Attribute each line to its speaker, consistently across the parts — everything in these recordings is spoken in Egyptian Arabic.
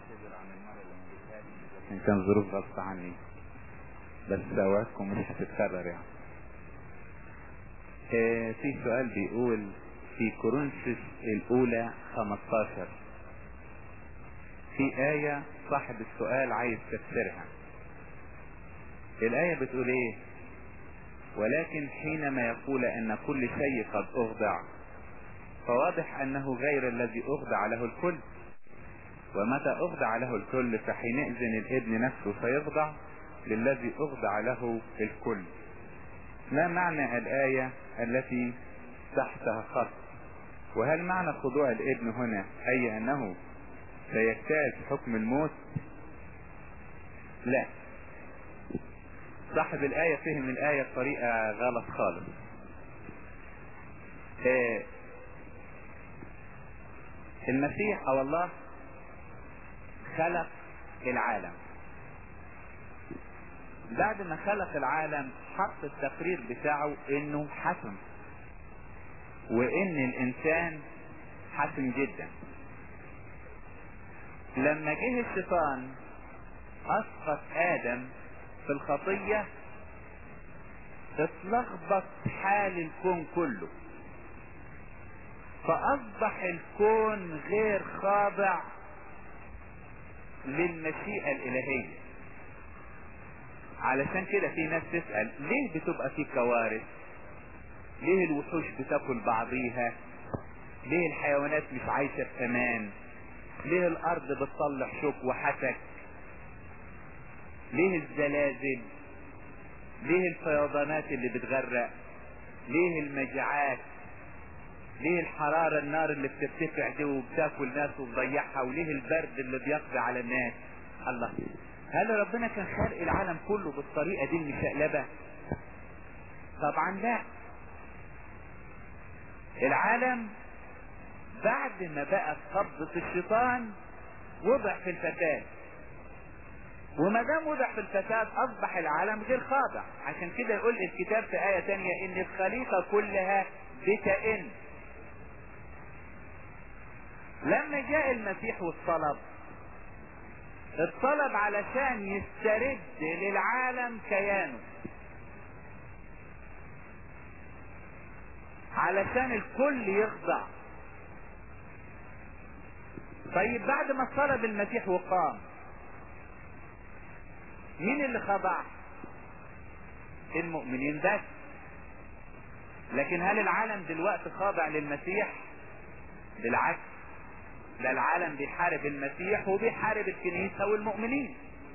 Speaker 1: بعتذر عن المرة اللي ما جيتهاش ان كان ظروف غصب عني بس اوعدكم مش هتتكرر يعني آه في سؤال بيقول في كورنثوس الاولى 15 في آية صاحب السؤال عايز تفسيرها الآية بتقول ايه ولكن حينما يقول ان كل شيء قد اخضع فواضح انه غير الذي اخضع له الكل ومتى اخضع له الكل فحينئذ الابن نفسه سيخضع للذي اخضع له الكل ما معنى الآية التي تحتها خط وهل معنى خضوع الابن هنا اي انه سيجتاز حكم الموت لا صاحب الآية فهم الآية بطريقة غلط خالص آه المسيح او الله خلق العالم بعد ما خلق العالم حط التقرير بتاعه انه حسن وان الانسان حسن جدا لما جه الشيطان اسقط ادم في الخطية اتلخبط حال الكون كله فاصبح الكون غير خاضع للمشيئة الالهية علشان كده في ناس تسأل ليه بتبقى في كوارث ليه الوحوش بتاكل بعضيها ليه الحيوانات مش عايشة في امان ليه الارض بتطلع شوك وحسك ليه الزلازل ليه الفيضانات اللي بتغرق ليه المجاعات ليه الحرارة النار اللي بترتفع دي وبتاكل ناس وتضيعها وليه البرد اللي بيقضي على الناس الله هل ربنا كان خلق العالم كله بالطريقة دي المشقلبة طبعا لا العالم بعد ما بقى قبضة الشيطان وضع في الفساد وما دام وضع في الفساد اصبح العالم غير خاضع عشان كده يقول الكتاب في آية تانية ان الخليقة كلها بتئن لما جاء المسيح والطلب الطلب علشان يسترد للعالم كيانه علشان الكل يخضع طيب بعد ما طلب المسيح وقام مين اللي خضع المؤمنين بس لكن هل العالم دلوقتي خاضع للمسيح بالعكس ده العالم بيحارب المسيح وبيحارب الكنيسة والمؤمنين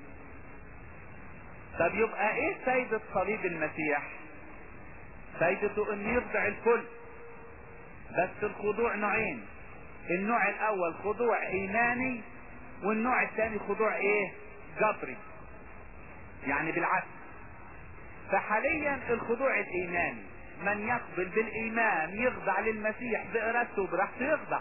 Speaker 1: طب يبقى ايه فايدة صليب المسيح فايدته ان يخضع الكل بس الخضوع نوعين النوع الاول خضوع ايماني والنوع الثاني خضوع ايه جبري يعني بالعكس فحاليا الخضوع الايماني من يقبل بالايمان يخضع للمسيح بارادته وبراحته يخضع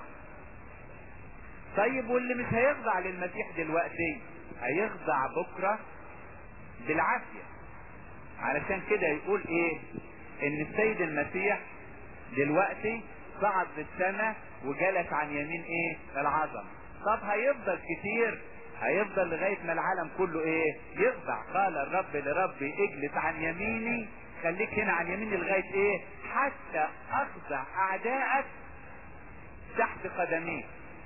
Speaker 1: طيب واللي مش هيخضع للمسيح دلوقتي هيخضع بكرة بالعافية علشان كده يقول ايه ان السيد المسيح دلوقتي صعد للسماء وجلس عن يمين ايه العظم طب هيفضل كتير هيفضل لغاية ما العالم كله ايه يخضع قال الرب لربي اجلس عن يميني خليك هنا عن يميني لغاية ايه حتى اخضع اعدائك تحت قدميك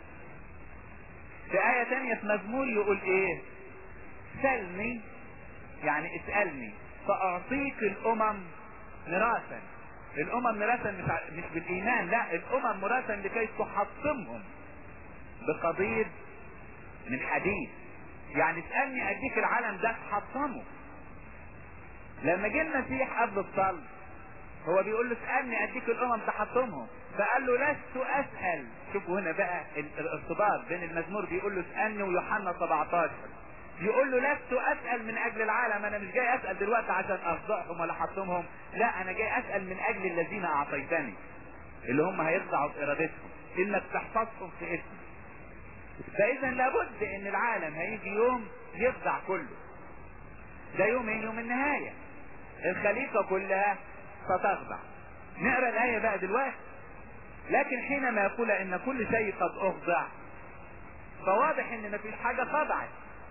Speaker 1: في آية تانية في مزمور يقول ايه سلني يعني اسألني فاعطيك الامم ميراثا الامم ميراثا مش, مش بالايمان لا الامم ميراثا لكي تحطمهم بقضيب من حديد يعني اسألني اديك العالم ده تحطمه لما جه المسيح قبل الصلب هو بيقول له اسألني اديك الامم تحطمهم فقال له لست اسأل شوفوا هنا بقى الارتباط بين المزمور بيقول له اسألني ويوحنا 17 يقول له لست اسأل من اجل العالم انا مش جاي اسأل دلوقتي عشان افضحهم ولا احطمهم لا انا جاي اسأل من اجل الذين اعطيتني اللي هم هيخضعوا بارادتهم انك تحفظهم في اسمي فاذا لابد ان العالم هيجي يوم يخضع كله ده يوم يوم النهاية الخليقة كلها ستخضع نقرأ الآية بقى دلوقتي لكن حينما يقول ان كل شيء قد اخضع فواضح ان مفيش حاجة خضعت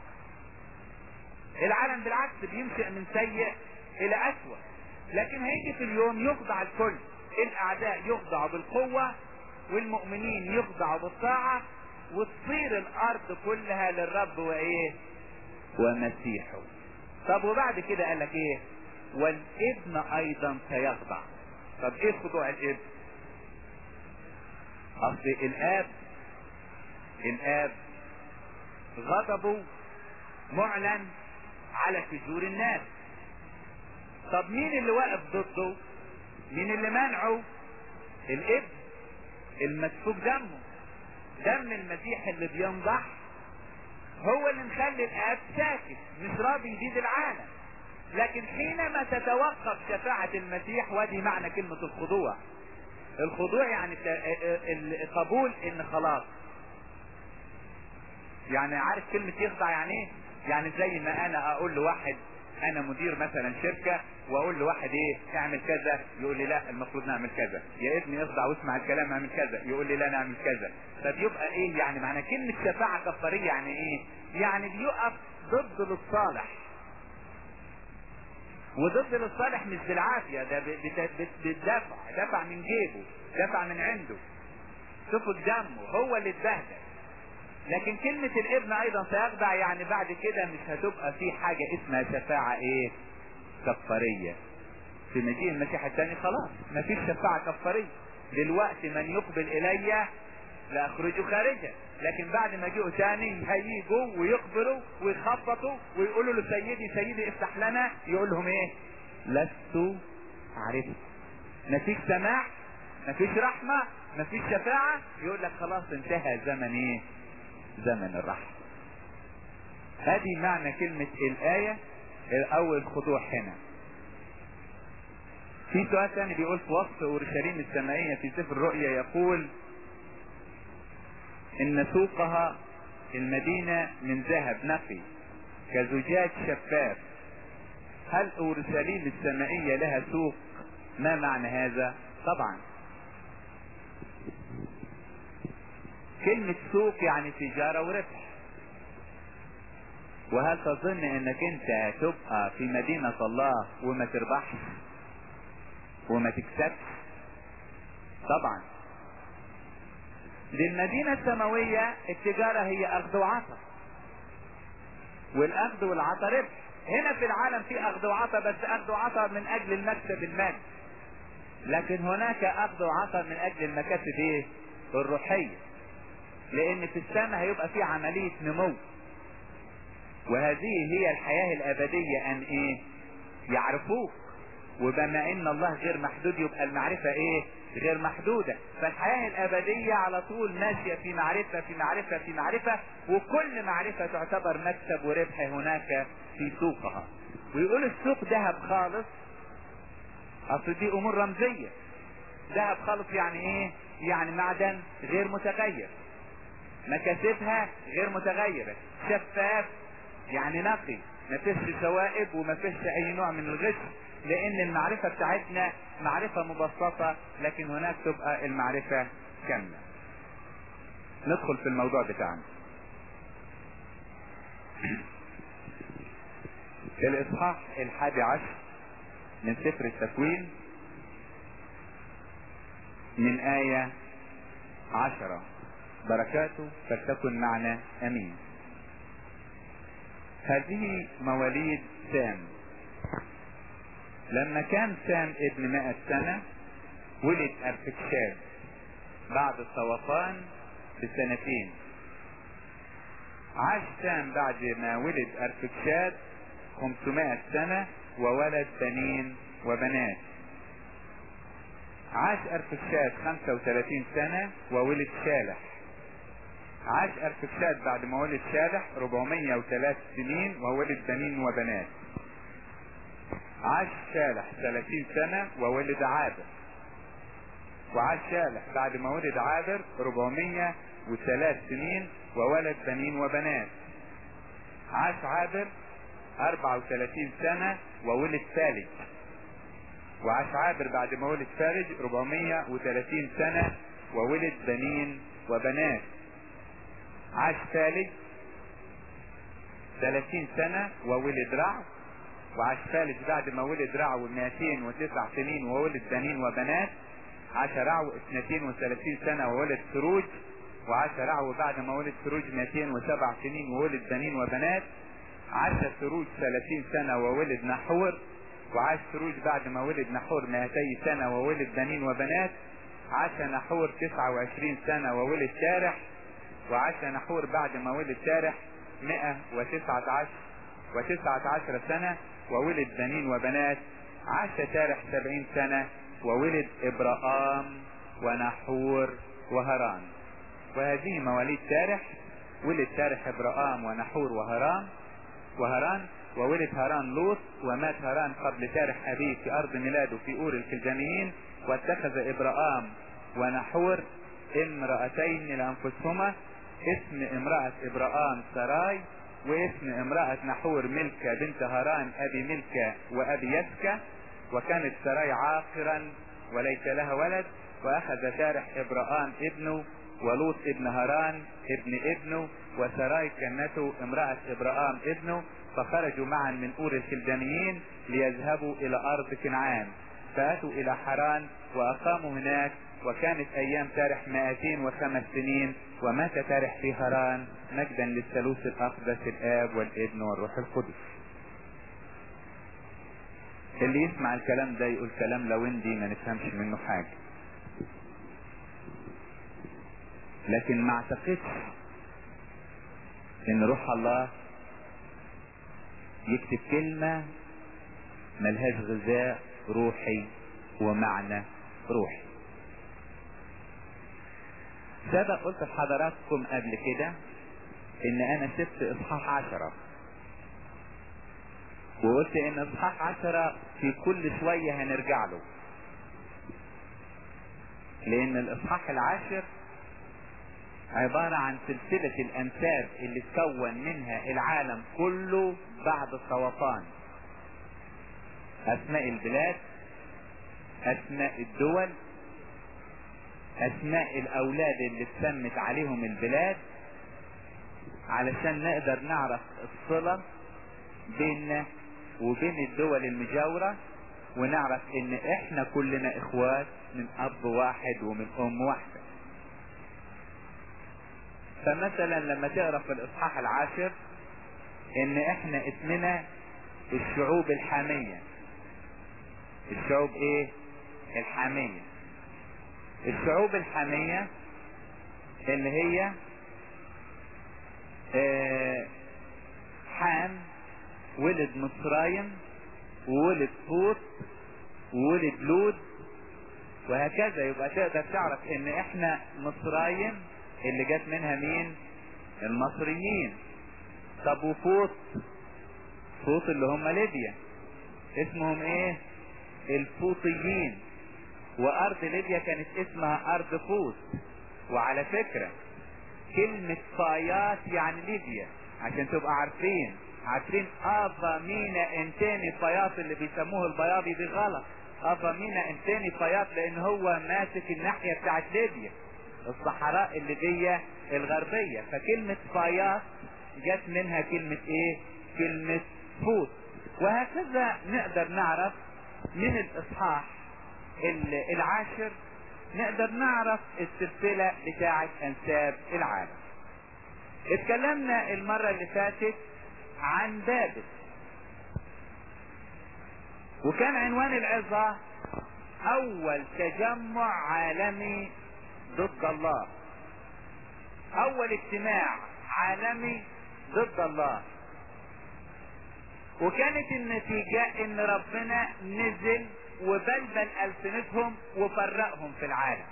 Speaker 1: العالم بالعكس بينشئ من سيء الى اسوأ لكن هيجي في اليوم يخضع الكل الاعداء يخضعوا بالقوة والمؤمنين يخضعوا بالطاعة وتصير الارض كلها للرب وايه ومسيحه طب وبعد كده قال لك ايه والابن ايضا سيخضع طب ايه خضوع الابن اصل الاب الاب غضبه معلن على فجور الناس طب مين اللي واقف ضده مين اللي منعه الابن المسفوك دمه دم المسيح اللي بينضح هو اللي مخلي الاب ساكت مش راضي يزيد العالم لكن حينما تتوقف شفاعة المسيح ودي معنى كلمة الخضوع الخضوع يعني القبول ان خلاص يعني عارف كلمة يخضع يعني ايه يعني زي ما انا اقول لواحد انا مدير مثلا شركة واقول لواحد ايه اعمل كذا يقول لي لا المفروض نعمل كذا يا ابني اخضع واسمع الكلام اعمل كذا يقول لي لا نعمل كذا طب يبقى ايه يعني معنى كلمة شفاعة كفارية يعني ايه يعني بيقف ضد للصالح وضد للصالح مش بالعافية ده بالدفع دفع من جيبه دفع من عنده شوفوا دمه هو اللي اتبهدل لكن كلمة الابن ايضا سيخضع يعني بعد كده مش هتبقى في حاجة اسمها شفاعة ايه كفارية في مجيء المسيح الثاني خلاص مفيش شفاعة كفارية دلوقتي من يقبل الي لاخرجه خارجا لكن بعد ما جيئوا تاني هيجوا ويقبلوا ويخبطوا ويقولوا له سيدي سيدي افتح لنا يقول لهم ايه لست اعرفه مفيش سماع مفيش رحمة مفيش شفاعة يقول لك خلاص انتهى زمن ايه زمن الرحمة هذه معنى كلمة الآية او الخضوع هنا في سؤال ثاني بيقول في وصف اورشليم السمائية في سفر الرؤيا يقول ان سوقها المدينة من ذهب نقي كزجاج شفاف هل اورشليم السمائية لها سوق ما معنى هذا طبعا كلمة سوق يعني تجارة وربح وهل تظن انك انت تبقى في مدينة الله وما تربحش وما تكسبش طبعا للمدينة السماوية التجارة هي اخذ وعطاء والاخذ والعطاء ربح هنا في العالم في اخذ وعطاء بس اخذ وعطاء من اجل المكسب المادي لكن هناك اخذ وعطاء من اجل المكاسب ايه الروحية لان في السماء هيبقى في عملية نمو وهذه هي الحياة الابدية ان ايه يعرفوك وبما ان الله غير محدود يبقى المعرفة ايه غير محدودة فالحياة الابدية على طول ماشية في معرفة في معرفة في معرفة وكل معرفة تعتبر مكسب وربح هناك في سوقها ويقول السوق ذهب خالص اصل دي امور رمزية ذهب خالص يعني ايه يعني معدن غير متغير مكاسبها غير متغيرة شفاف يعني نقي ما فيش شوائب وما فيش اي نوع من الغش لان المعرفة بتاعتنا معرفة مبسطة لكن هناك تبقى المعرفة كاملة ندخل في الموضوع بتاعنا الاصحاح الحادي عشر من سفر التكوين من آية عشرة بركاته فلتكن معنا امين هذه مواليد سام لما كان سام ابن مائة سنة ولد ارفكشاد بعد الطوفان بسنتين عاش سام بعد ما ولد ارفكشاد 500 سنة وولد بنين وبنات عاش ارفكشاد 35 سنة وولد شالح عاش ارفكشاد بعد ما ولد شالح 403 سنين وولد بنين وبنات عاش شالح 30 سنة وولد عابر وعاش شالح بعد ما ولد عابر 403 سنين وولد بنين وبنات عاش عابر 34 سنة وولد فالج وعاش عابر بعد ما ولد فالج 430 سنة وولد بنين وبنات عاش فالج ثلاثين سنة وولد رعو وعاش فالج بعد ما ولد رعو 209 سنين وولد بنين وبنات عاش رعو 32 سنة وولد سروج وعاش رعو بعد ما ولد سروج 207 سنين وولد بنين وبنات عاش سروج 30 سنة وولد نحور وعاش سروج بعد ما ولد نحور 200 سنة وولد بنين وبنات عاش نحور 29 سنة وولد تارح وعاش نحور بعد ما ولد تارح 119 و19 سنة وولد بنين وبنات عاش تارح 70 سنة وولد ابراهام ونحور وهران وهذه مواليد تارح ولد تارح ابراهام ونحور وهران وهران وولد هران لوط ومات هران قبل تارح ابيه في ارض ميلاده في اور الكلدانيين واتخذ ابراهام ونحور امرأتين لانفسهما اسم امرأة ابراهام سراي واسم امرأة نحور ملكة بنت هران ابي ملكة وابي يسكة وكانت سراي عاقرا وليس لها ولد واخذ تارح ابراهام ابنه ولوط ابن هران ابن ابنه وسراي كنته امرأة ابراهام ابنه فخرجوا معا من اور الكلدانيين ليذهبوا الى ارض كنعان فاتوا الى حران واقاموا هناك وكانت ايام تارح 205 سنين ومات تارح في هران مجدا للثالوث الاقدس الاب والابن والروح القدس اللي يسمع الكلام ده يقول كلام لوندي ما نفهمش منه حاجة لكن ما اعتقدش ان روح الله يكتب كلمة ملهاش غذاء روحي ومعنى روحي سبق قلت لحضراتكم قبل كده ان انا سبت اصحاح عشرة وقلت ان اصحاح عشرة في كل شوية هنرجع له لان الاصحاح العاشر عبارة عن سلسلة الانساب اللي تكون منها العالم كله بعد الطوفان اسماء البلاد اسماء الدول اسماء الاولاد اللي اتسمت عليهم البلاد علشان نقدر نعرف الصلة بيننا وبين الدول المجاورة ونعرف ان احنا كلنا اخوات من اب واحد ومن ام واحدة فمثلا لما تقرا في الاصحاح العاشر ان احنا اسمنا الشعوب الحامية الشعوب ايه الحامية الشعوب الحامية اللي هي آه حام ولد مصرايم وولد فوط وولد لود وهكذا يبقى تقدر تعرف ان احنا مصرايم اللي جت منها مين المصريين طب وفوط فوط اللي هم ليبيا اسمهم ايه الفوطيين وارض ليبيا كانت اسمها ارض فوط وعلى فكرة كلمة فايات يعني ليبيا عشان تبقى عارفين عارفين افا مينا انتاني فياط اللي بيسموه البياضي دي غلط افا مينا انتاني فياط لان هو ماسك الناحية بتاعت ليبيا الصحراء الليبية الغربية فكلمة فياط جت منها كلمة ايه كلمة فوت وهكذا نقدر نعرف من الاصحاح العاشر نقدر نعرف السلسلة بتاعة انساب العالم اتكلمنا المرة اللي فاتت عن بابل وكان عنوان العظة اول تجمع عالمي ضد الله اول اجتماع عالمي ضد الله وكانت النتيجة ان ربنا نزل وبلبل السنتهم وفرقهم في العالم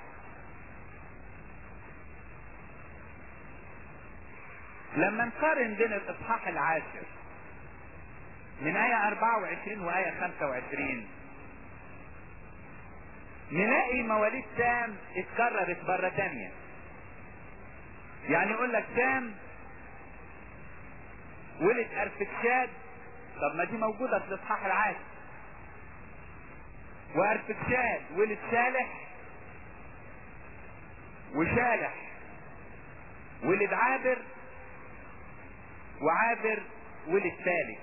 Speaker 1: لما نقارن بين الاصحاح العاشر من آية 24 وآية 25 نلاقي مواليد سام اتكررت مرة تانية يعني يقول لك سام ولد ارفكشاد طب ما دي موجودة في الاصحاح العاشر وارفكشاد ولد شالح وشالح ولد عابر وعابر ولد ثالث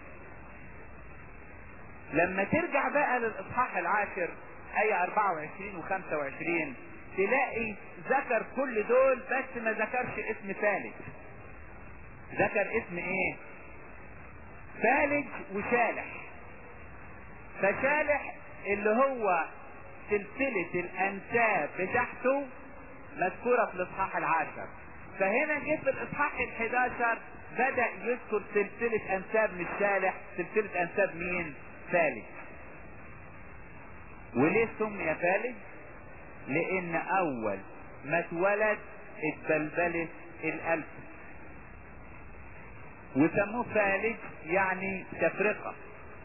Speaker 1: لما ترجع بقى للاصحاح العاشر ايه 24 و 25 تلاقي ذكر كل دول بس ما ذكرش اسم ثالث ذكر اسم ايه فالج وشالح فشالح اللي هو سلسلة الانساب بتاعته مذكورة في الاصحاح العاشر فهنا جه في الاصحاح الحداشر بدأ يذكر سلسلة انساب مش شالح سلسلة انساب مين فالج وليه سمي فالج لان اول ما اتولد اتبلبلت الالف وسموه فالج يعني تفرقة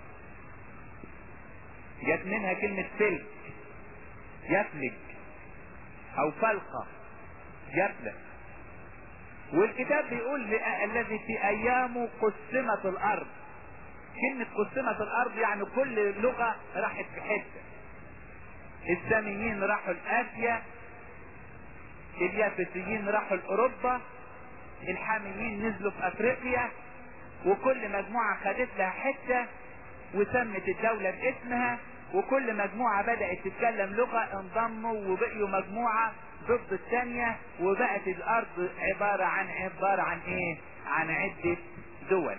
Speaker 1: جت منها كلمة فلك يفلج او فلقة يفلق والكتاب بيقول الذي في ايامه قسمت الارض كلمة قسمت الارض يعني كل لغة راحت في حتة الساميين راحوا لاسيا اليافسيين راحوا لاوروبا الحاميين نزلوا في افريقيا وكل مجموعة خدت لها حتة وسمت الدولة باسمها وكل مجموعة بدأت تتكلم لغة انضموا وبقيوا مجموعة ضد الثانية وبقت الارض عبارة عن عبارة عن ايه عن عدة دول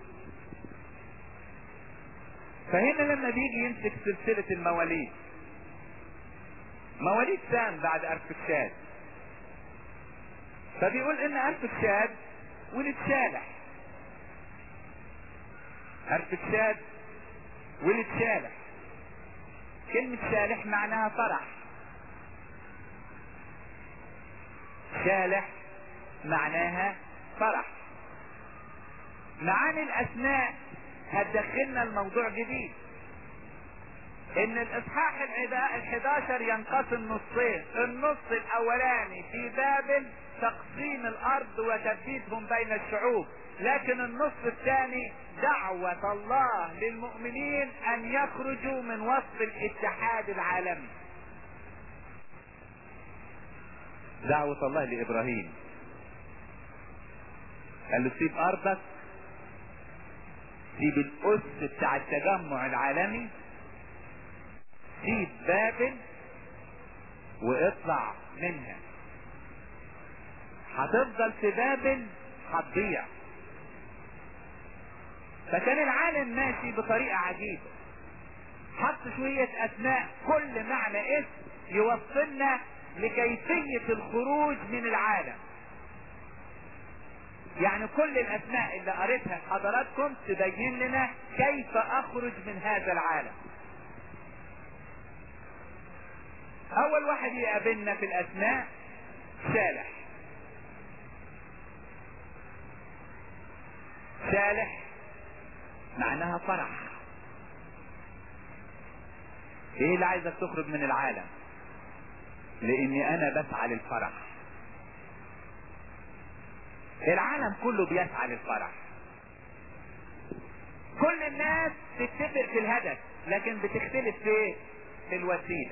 Speaker 1: فهنا لما بيجي يمسك سلسلة المواليد مواليد سام بعد ارفكشاد فبيقول ان ارفكشاد ولد شالح ارفكشاد ولد شالح كلمة شالح معناها فرح شالح معناها فرح معاني الاسماء هتدخلنا الموضوع جديد ان الاصحاح الحداشر ينقسم نصين النص الاولاني في بابل تقسيم الارض وتبديدهم بين الشعوب لكن النص الثاني دعوة الله للمؤمنين ان يخرجوا من وسط الاتحاد العالمي دعوة الله لابراهيم قال له سيب ارضك سيب الأس بتاع التجمع العالمي سيب بابل واطلع منها هتفضل في بابل هتضيع فكان العالم ماشي بطريقة عجيبة حط شوية اسماء كل معنى اسم يوصلنا لكيفية الخروج من العالم يعني كل الاسماء اللي قريتها حضراتكم تبين لنا كيف اخرج من هذا العالم اول واحد يقابلنا في الاسماء شالح شالح معناها فرح ايه اللي عايزك تخرج من العالم لاني انا بسعى للفرح العالم كله بيسعى للفرح كل الناس تتفق في الهدف لكن بتختلف في في الوسيله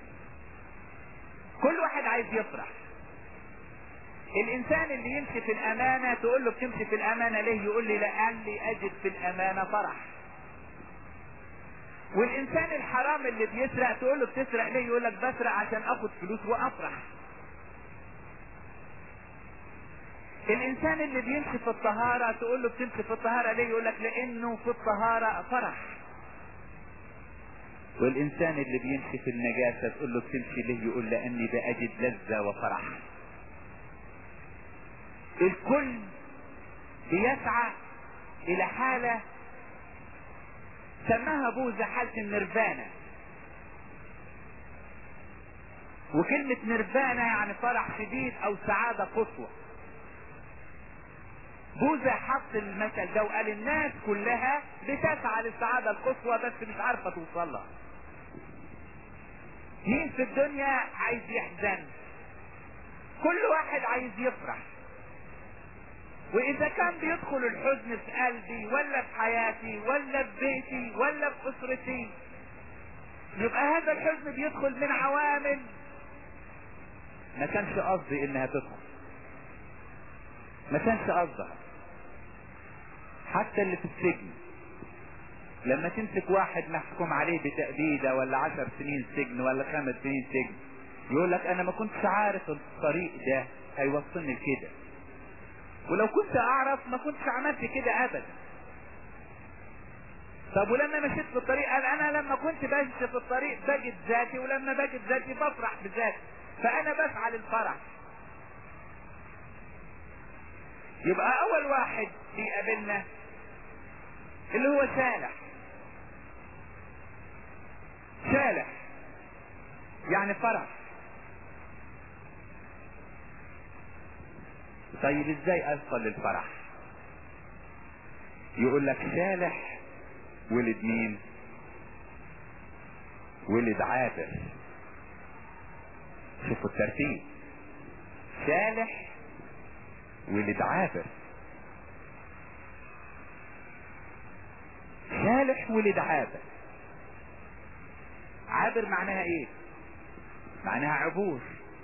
Speaker 1: كل واحد عايز يفرح الانسان اللي يمشي في الامانة تقول له بتمشي في الامانة ليه يقول لي لاني اجد في الامانة فرح والانسان الحرام اللي بيسرق تقول له بتسرق ليه يقول لك بسرق عشان اخد فلوس وافرح الانسان اللي بيمشي في الطهارة تقول له بتمشي في الطهارة ليه يقول لك لانه في الطهارة فرح والانسان اللي بيمشي في النجاسة تقول له بتمشي ليه يقول لاني باجد لذة وفرح الكل بيسعى الى حالة سماها بوذا حالة النرفانة وكلمة نرفانة يعني فرح شديد او سعادة قصوى بوذا حط المثل ده وقال الناس كلها بتسعى للسعادة القصوى بس مش عارفة توصل لها مين في الدنيا عايز يحزن كل واحد عايز يفرح واذا كان بيدخل الحزن في قلبي ولا في حياتي ولا في بيتي ولا في اسرتي يبقى هذا الحزن بيدخل من عوامل ما كانش قصدي انها تدخل ما كانش قصدها حتى اللي في السجن لما تمسك واحد محكوم عليه بتأبيدة ولا عشر سنين سجن ولا خمس سنين سجن يقول لك انا ما كنتش عارف الطريق ده هيوصلني لكده ولو كنت اعرف ما كنتش عملت كده ابدا طب ولما مشيت في الطريق قال انا لما كنت بمشي في الطريق بجد ذاتي ولما بجد ذاتي بفرح بذاتي فانا بسعى للفرح يبقى اول واحد بيقابلنا اللي هو سالح سالح يعني فرح طيب ازاي اوصل للفرح يقول لك سالح ولد مين ولد عابر شوفوا الترتيب سالح ولد عابر سالح ولد عابر عابر معناها ايه معناها عبور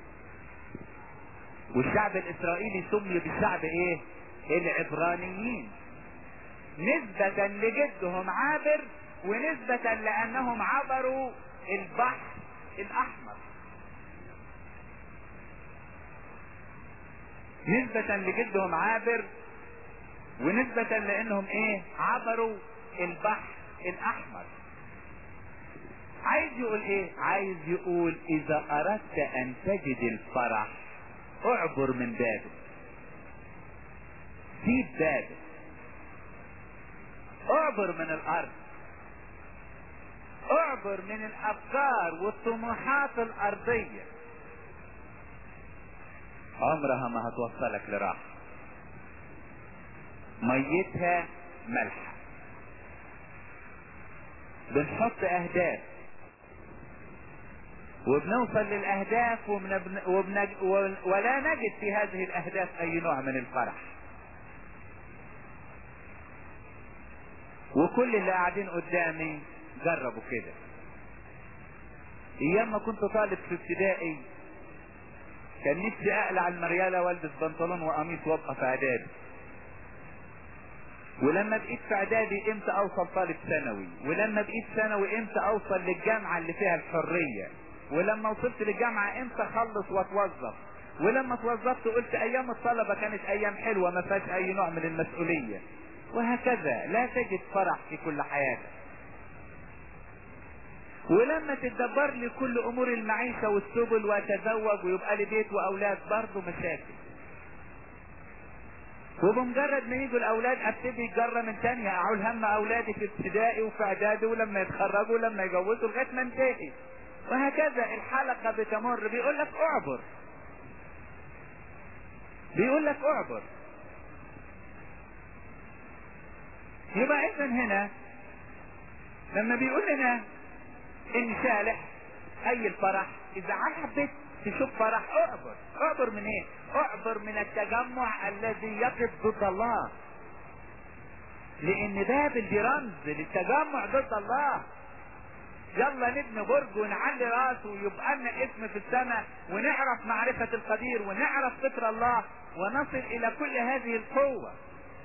Speaker 1: والشعب الاسرائيلي سمي بالشعب ايه العبرانيين نسبة لجدهم عابر ونسبة لانهم عبروا البحر الاحمر نسبة لجدهم عابر ونسبة لانهم ايه عبروا البحر الاحمر عايز يقول ايه عايز يقول اذا اردت ان تجد الفرح اعبر من بابل سيب بابل اعبر من الارض اعبر من الافكار والطموحات الارضية عمرها ما هتوصلك لراحة ميتها ملحة بنحط اهداف وبنوصل للاهداف وبن... وبن... ولا نجد في هذه الاهداف اي نوع من الفرح وكل اللي قاعدين قدامي جربوا كده ايام ما كنت طالب في ابتدائي كان نفسي اقلع المريالة والبس بنطلون وقميص وابقى في اعدادي ولما بقيت في اعدادي امتى اوصل طالب ثانوي ولما بقيت ثانوي امتى اوصل للجامعة اللي فيها الحرية ولما وصلت للجامعة امتى اخلص واتوظف ولما اتوظفت قلت ايام الطلبة كانت ايام حلوة ما فيهاش اي نوع من المسؤولية وهكذا لا تجد فرح في كل حياتك ولما تدبر لي كل امور المعيشة والسبل واتزوج ويبقى لي بيت واولاد برضه مشاكل وبمجرد ما يجوا الاولاد ابتدي الجره من تانية اعول هم اولادي في ابتدائي وفي اعدادي ولما يتخرجوا لما يجوزوا لغايه ما انتهي وهكذا الحلقه بتمر بيقول لك اعبر بيقول لك اعبر يبقى اذا هنا لما بيقول لنا ان صالح اي الفرح اذا حبيت تشوف فرح اعبر اعبر من ايه اعبر من التجمع الذي يقف ضد الله لان بابل دي رمز للتجمع ضد الله يلا نبني برج ونعلي راسه ويبقى لنا اسم في السماء ونعرف معرفة القدير ونعرف فطر الله ونصل الى كل هذه القوة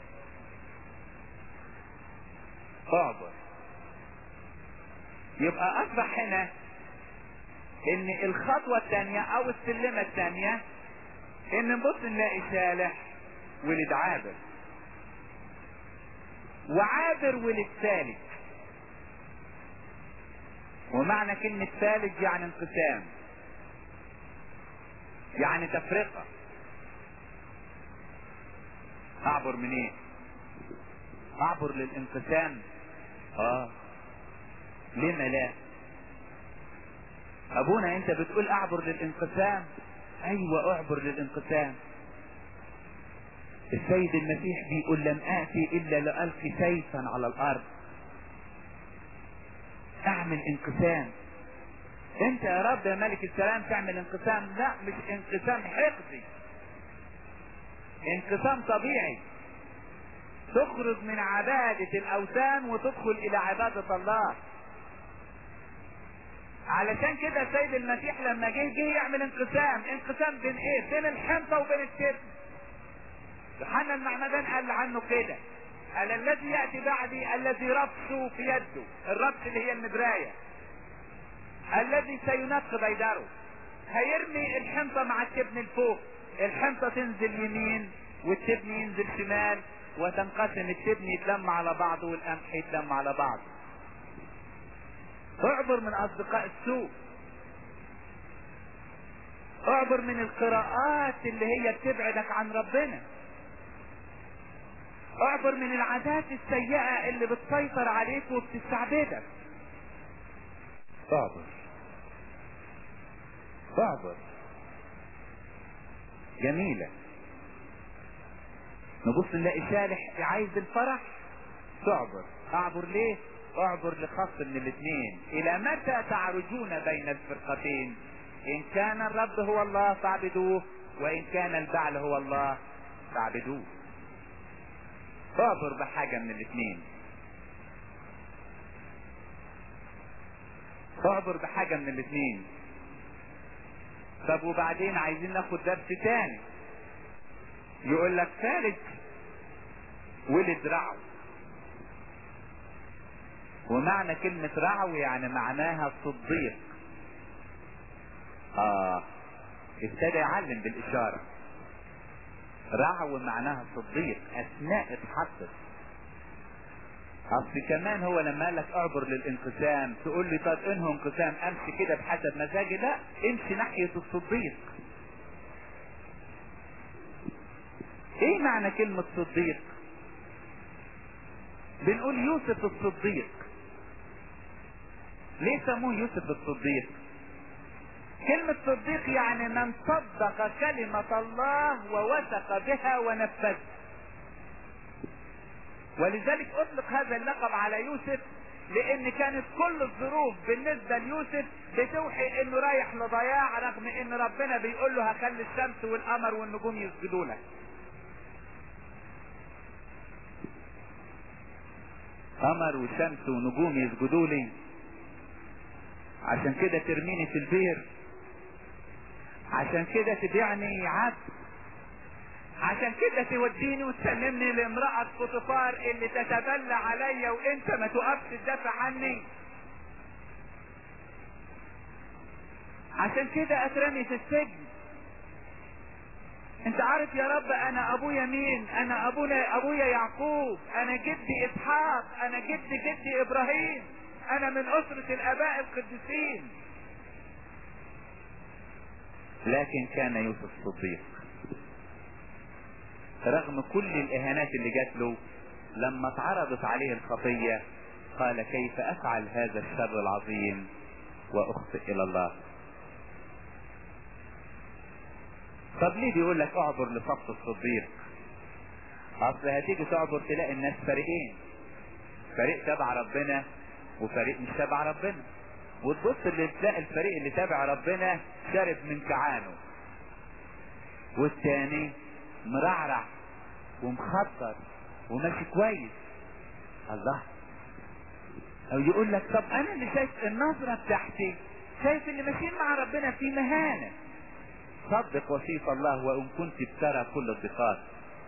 Speaker 1: اعبر يبقى اصبح هنا ان الخطوة الثانية او السلمة الثانية ان نبص نلاقي صالح ولد عابر وعابر ولد ثالث ومعنى كلمة ثالث يعني انقسام يعني تفرقة اعبر من ايه اعبر للانقسام اه لما لا ابونا انت بتقول اعبر للانقسام ايوه اعبر للانقسام السيد المسيح بيقول لم اتي الا لالقي سيفا على الارض اعمل انقسام انت يا رب يا ملك السلام تعمل انقسام لا مش انقسام حقدي انقسام طبيعي تخرج من عبادة الاوثان وتدخل الى عبادة الله علشان كده السيد المسيح لما جه جه يعمل انقسام انقسام بين ايه بين الحنطة وبين التبن يوحنا المعمدان قال عنه كده قال الذي يأتي بعدي الذي ربطه في يده الربط اللي هي المدراية الذي سينقب بيدره هيرمي الحنطة مع التبن الفوق الحنطة تنزل يمين والتبن ينزل شمال وتنقسم التبن يتلم على بعضه والقمح يتلم على بعضه اعبر من اصدقاء السوء اعبر من القراءات اللي هي بتبعدك عن ربنا اعبر من العادات السيئة اللي بتسيطر عليك وبتستعبدك اعبر اعبر جميلة نبص نلاقي شالح عايز الفرح تعبر اعبر ليه اعبر لخط من الاثنين الى متى تعرجون بين الفرقتين ان كان الرب هو الله فاعبدوه وان كان البعل هو الله فاعبدوه اعبر بحاجة من الاثنين اعبر بحاجة من الاثنين طب وبعدين عايزين ناخد درس تاني يقول لك فارج ولد رعو ومعنى كلمة رعو يعني معناها صديق اه ابتدى يعلم بالاشارة رعو معناها صديق اسماء اتحطت اصل كمان هو لما قال لك اعبر للانقسام تقول لي طب انه انقسام امشي كده بحسب مزاجي لا امشي ناحية الصديق ايه معنى كلمة صديق بنقول يوسف الصديق ليه سموه يوسف الصديق كلمة صديق يعني من صدق كلمة الله ووثق بها ونفذ ولذلك اطلق هذا اللقب على يوسف لان كانت كل الظروف بالنسبة ليوسف بتوحي انه رايح لضياع رغم ان ربنا بيقول له هخلي الشمس والقمر والنجوم يسجدوا لك قمر وشمس ونجوم يسجدوا لي عشان كده ترميني في البير عشان كده تبيعني عبد عشان كده توديني وتسلمني لامرأة فوتوفار اللي تتبلى عليا وانت ما تقفش تدافع عني عشان كده اترمي في السجن انت عارف يا رب انا ابويا مين انا ابونا ابويا يعقوب انا جدي اسحاق انا جدي جدي ابراهيم انا من اسرة الاباء القديسين لكن كان يوسف صديق رغم كل الاهانات اللي جات له لما اتعرضت عليه الخطية قال كيف افعل هذا الشر العظيم واخطئ الى الله طب ليه بيقول لك اعبر لصف الصديق اصل هتيجي تعبر تلاقي الناس فريقين فريق تبع ربنا وفريق مش تبع ربنا وتبص اللي تلاقي الفريق اللي تابع ربنا شارب من كعانه والتاني مرعرع ومخطر وماشي كويس الله او يقول لك طب انا اللي شايف النظرة بتاعتي شايف اللي ماشيين مع ربنا في مهانة صدق وصيف الله وان كنت بترى كل الضيقات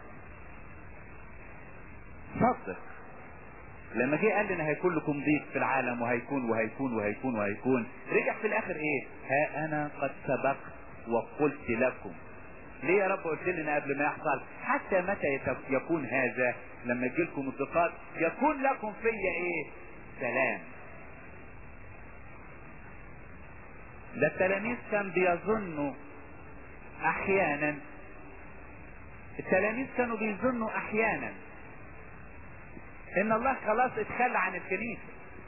Speaker 1: صدق لما جه قال لنا هيكون لكم ضيق في العالم وهيكون وهيكون وهيكون وهيكون رجع في الاخر ايه ها انا قد سبقت وقلت لكم ليه يا رب قلت لنا قبل ما يحصل حتى متى يكون هذا لما يجيلكم الضيقات يكون لكم فيا ايه سلام ده التلاميذ كان بيظنوا احيانا التلاميذ كانوا بيظنوا احيانا ان الله خلاص اتخلى عن الكنيسة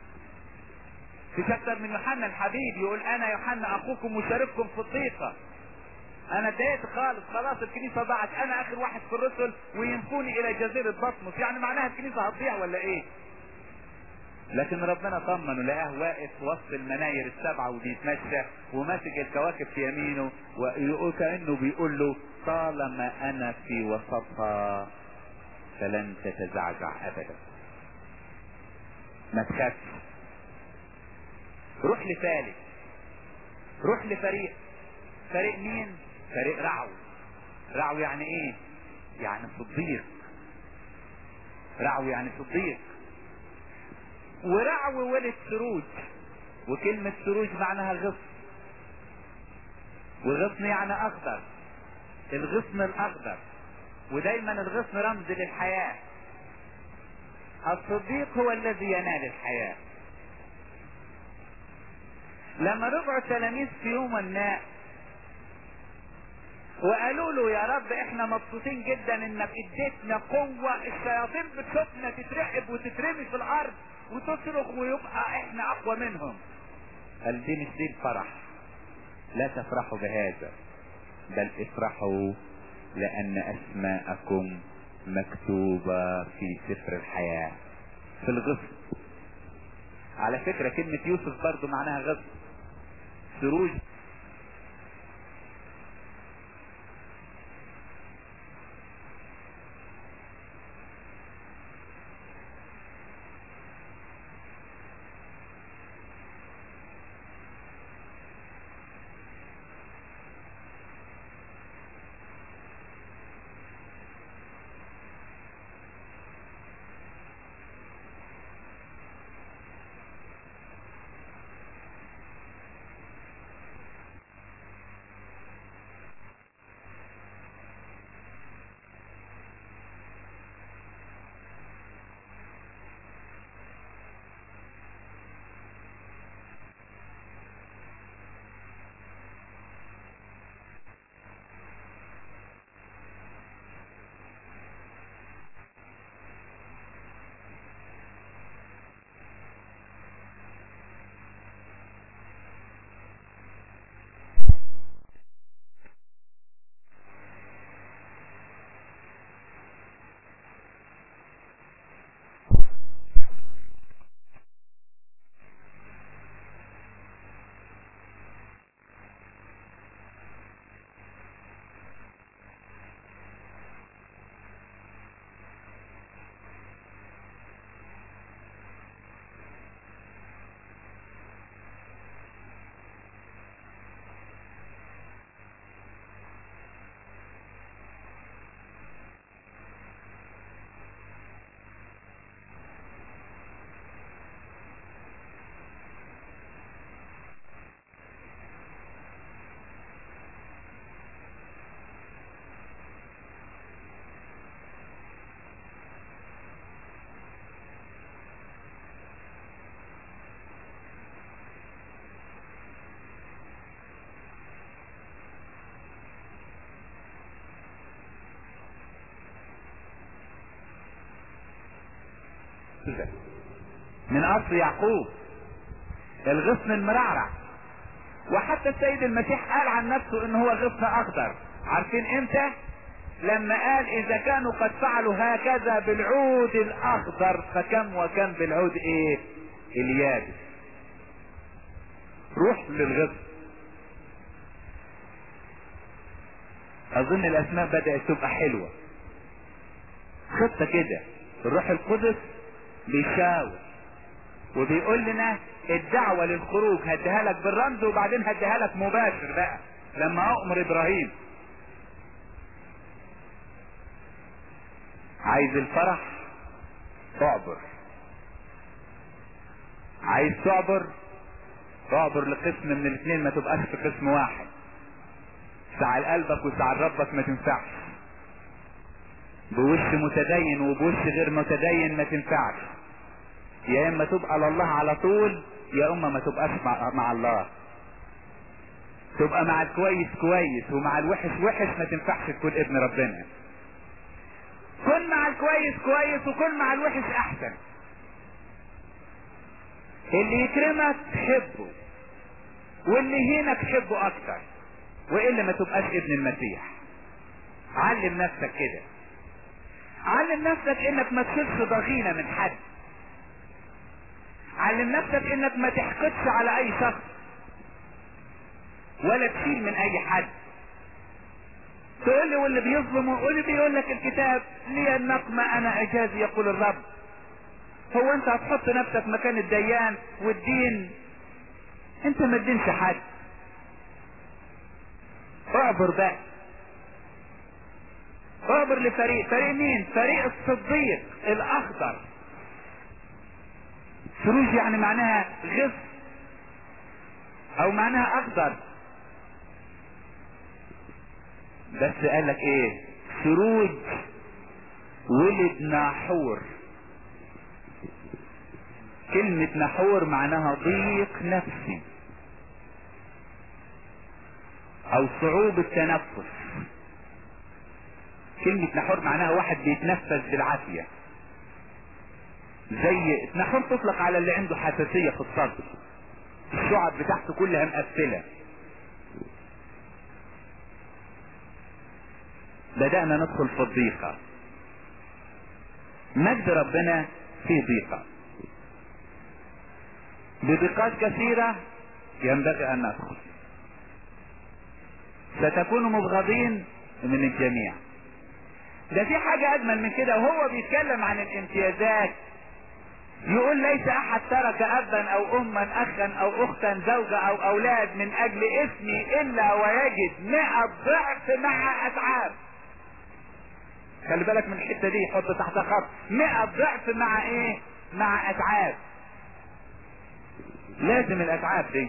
Speaker 1: في اكتر من يوحنا الحبيب يقول انا يوحنا اخوكم مشارككم في الضيقة انا اتضايقت خالص خلاص الكنيسة ضاعت انا اخر واحد في الرسل وينفوني الى جزيرة بطمس يعني معناها الكنيسة هتضيع ولا ايه لكن ربنا طمنه لقاه واقف وسط المناير السبعة وبيتمشى وماسك الكواكب في يمينه وكأنه بيقول له طالما انا في وسطها فلن تتزعزع ابدا ما تخافش روح لفالك روح لفريق فريق مين فريق رعو رعو يعني ايه يعني صديق رعو يعني صديق ورعو ولد سروج وكلمة سروج معناها غصن وغصن يعني اخضر الغصن الاخضر ودايما الغصن رمز للحياة الصديق هو الذي ينال الحياة لما رجعوا التلاميذ في يوم الناء وقالوا له يا رب احنا مبسوطين جدا انك اديتنا قوة الشياطين بتشوفنا تترعب وتترمي في الارض وتصرخ ويبقى احنا اقوى منهم قال دي مش دي الفرح لا تفرحوا بهذا بل افرحوا لان اسماءكم مكتوبة في سفر الحياة في الغصن على فكرة كلمة يوسف برضو معناها غصن سروج من اصل يعقوب الغصن المرعرع وحتى السيد المسيح قال عن نفسه ان هو غصن اخضر عارفين امتى لما قال اذا كانوا قد فعلوا هكذا بالعود الاخضر فكم وكم بالعود ايه اليابس روح للغصن اظن الاسماء بدأت تبقى حلوة خطة كده الروح القدس بيشاور وبيقول لنا الدعوة للخروج هديها لك بالرمز وبعدين هديها لك مباشر بقى لما اؤمر ابراهيم عايز الفرح تعبر عايز تعبر تعبر لقسم من الاثنين ما تبقاش في قسم واحد ساعة قلبك وساعة ربك ما تنفعش بوش متدين وبوش غير متدين ما تنفعش يا اما تبقى لله على طول يا اما ما تبقاش مع, مع الله تبقى مع الكويس كويس ومع الوحش وحش ما تنفعش تكون ابن ربنا كن مع الكويس كويس وكن مع الوحش احسن اللي يكرمك حبه واللي يهينك حبه اكتر والا ما تبقاش ابن المسيح علم نفسك كده علم نفسك انك ما تشيلش ضغينة من حد علم نفسك انك ما تحقدش على اي شخص ولا تشيل من اي حد تقول لي واللي بيظلم واللي بيقول لك الكتاب لي النقمة انا اجازي يقول الرب هو انت هتحط نفسك مكان الديان والدين انت ما تدينش حد اعبر بقى اعبر لفريق فريق مين فريق الصديق الاخضر سروج يعني معناها غص او معناها اخضر بس قال لك ايه سروج ولد ناحور كلمة نحور معناها ضيق نفسي او صعوبة تنفس كلمة نحور معناها واحد بيتنفس بالعافية زي نحور تطلق على اللي عنده حساسية في الصدر الشعب بتاعته كلها مقفلة بدأنا ندخل في الضيقة مجد ربنا فيه ضيقة بضيقات كثيرة ينبغي أن ندخل ستكونوا مبغضين من الجميع ده في حاجة أجمل من كده وهو بيتكلم عن الامتيازات يقول ليس أحد ترك أبا أو أما أخا أو أختا زوجة أو أولاد من أجل اسمي إلا ويجد مئة ضعف مع أتعاب خلي بالك من الحتة دي حط تحت خط مئة ضعف مع إيه؟ مع أتعاب لازم الأتعاب دي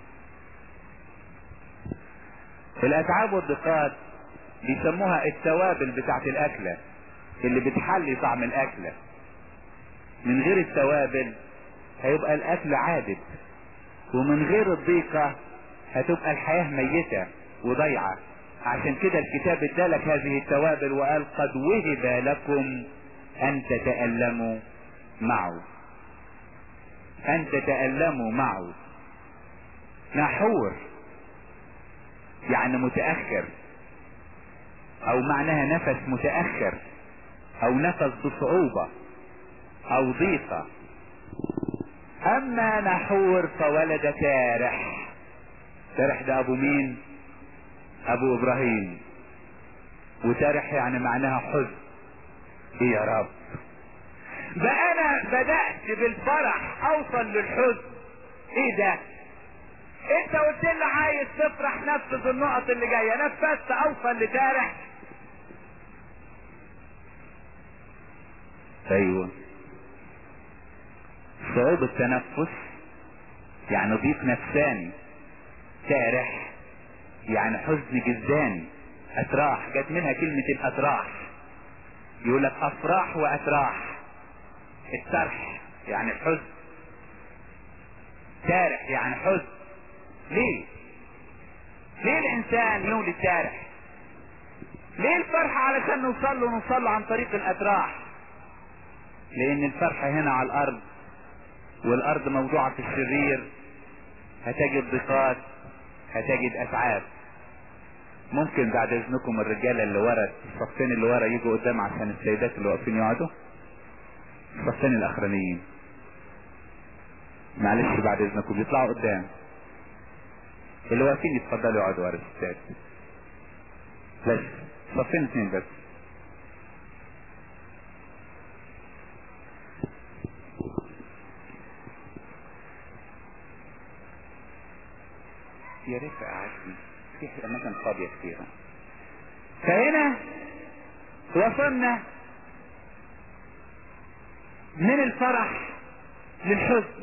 Speaker 1: الأتعاب والضيقات بيسموها التوابل بتاعت الأكلة اللي بتحلي طعم الأكلة من غير التوابل هيبقى الأكل عادب ومن غير الضيقة هتبقى الحياة ميتة وضيعة عشان كده الكتاب ادالك هذه التوابل وقال قد وهب لكم أن تتألموا معه أن تتألموا معه نحور يعني متأخر او معناها نفس متأخر او نفس بصعوبة او ضيقة اما نحور فولد تارح تارح ده ابو مين ابو ابراهيم وتارح يعني معناها حزن ايه يا رب ده انا بدأت بالفرح اوصل للحزن ايه ده انت قلت لي عايز تفرح نفذ النقط اللي جايه نفذت اوصل لتارح ايوه صعوبة تنفس يعني ضيق نفساني تارح يعني حزن جزداني اتراح جت منها كلمة الاتراح يقول لك افراح واتراح الترح يعني حزن تارح يعني حزن ليه ليه الانسان يولد تارح ليه الفرحة علشان نوصل له نوصل له عن طريق الاتراح لان الفرحة هنا على الارض والارض موضوعة في الشرير هتجد ضيقات هتجد اتعاب ممكن بعد اذنكم الرجالة اللي ورا الصفين اللي ورا يجوا قدام عشان السيدات اللي واقفين يقعدوا الصفين الاخرانيين معلش بعد اذنكم بيطلعوا قدام اللي واقفين يتفضلوا يقعدوا ورا الستات بس صفين اثنين بس يا ريت قعدتني في اماكن فاضيه كتير فهنا وصلنا من الفرح للحزن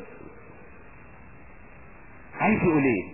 Speaker 1: عايز يقول ايه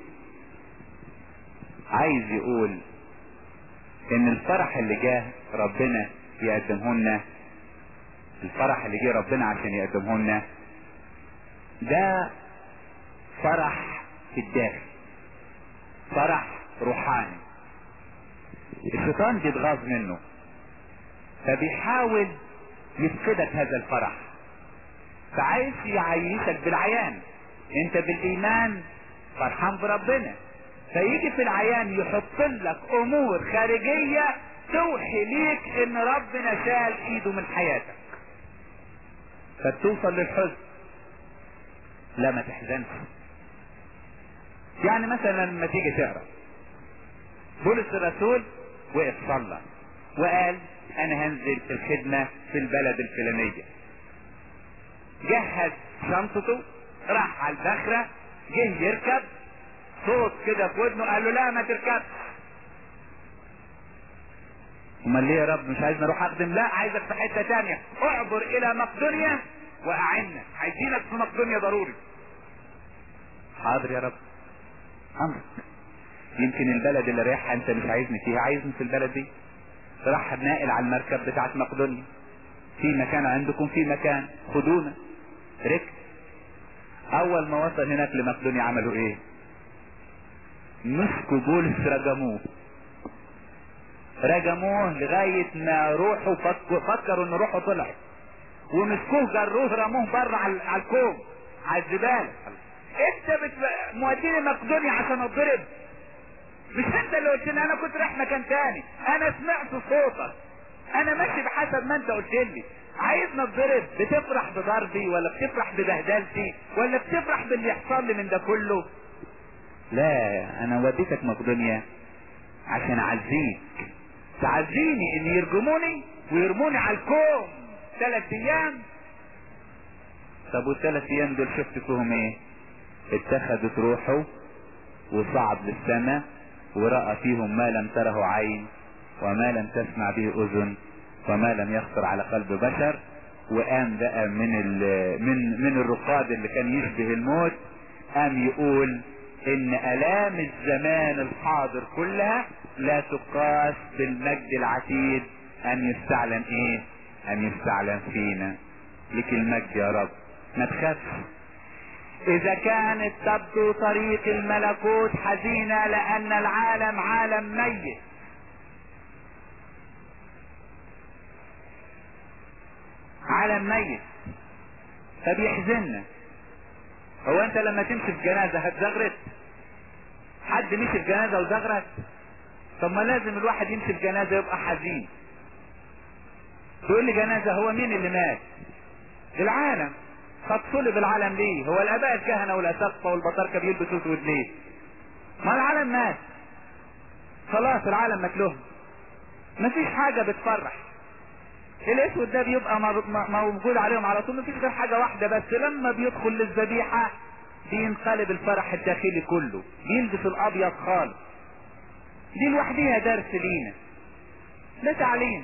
Speaker 1: عايز يقول ان الفرح اللي جاه ربنا يقدمه لنا الفرح اللي جه ربنا عشان يقدمه لنا ده فرح في الداخل فرح روحاني الشيطان بيتغاظ منه فبيحاول يفقدك هذا الفرح فعايز يعيشك بالعيان انت بالايمان فرحان بربنا فيجي في العيان يحط لك امور خارجية توحي ليك ان ربنا شال ايده من حياتك فتوصل للحزن لا ما تحزنش يعني مثلا لما تيجي تقرا بولس الرسول وقف صلى وقال انا هنزل في الخدمة في البلد الفلانية جهز شنطته راح على البخرة جه يركب صوت كده في ودنه قال له لا ما تركبش امال ليه يا رب مش عايزني اروح اخدم لا عايزك في حته تانية اعبر الى مقدونيا واعنا عايزينك في مقدونيا ضروري حاضر يا رب امرك يمكن البلد اللي رايحها انت مش عايزني فيها عايزني في البلد دي راح ناقل على المركب بتاعت مقدونيا في مكان عندكم في مكان خدونا ركب اول ما وصل هناك لمقدونيا عملوا ايه مسكوا بولس رجموه رجموه لغاية ما روحه فكروا فكروا ان روحه طلعت ومسكوه جروه رموه بره على على الكوم على الزبالة انت بت... موديني مقدونيا عشان اتضرب مش انت اللي قلت لي انا كنت رايح مكان تاني انا سمعت صوتك انا ماشي بحسب ما انت قلت لي عايزنا اتضرب بتفرح بضربي ولا بتفرح ببهدلتي ولا بتفرح باللي يحصل لي من ده كله لا انا وديتك مقدونيا عشان اعزيك تعزيني ان يرجموني ويرموني على الكوم ثلاث ايام طب والثلاث ايام دول شفت فيهم ايه اتخذت روحه وصعد للسماء ورأى فيهم ما لم تره عين وما لم تسمع به اذن وما لم يخطر على قلب بشر وقام بقى من من من الرقاد اللي كان يشبه الموت قام يقول ان الام الزمان الحاضر كلها لا تقاس بالمجد العتيد ان يستعلن ايه ان يستعلن فينا لك المجد يا رب ما تخافش اذا كانت تبدو طريق الملكوت حزينة لان العالم عالم ميت عالم ميت فبيحزننا هو انت لما تمشي في جنازة هتزغرت حد مشي في جنازة وزغرت طب ما لازم الواحد يمشي في جنازة يبقى حزين تقول لي جنازة هو مين اللي مات العالم قد صلب العالم ليه هو الاباء الكهنة والاسقفة والبطاركة بيلبسوا اسود ليه ما العالم مات خلاص العالم مات لهم مفيش حاجة بتفرح الاسود ده بيبقى موجود عليهم على طول مفيش غير حاجة واحدة بس لما بيدخل للذبيحة بينقلب الفرح الداخلي كله بيلبس الابيض خالص دي لوحديها درس لينا ده تعليم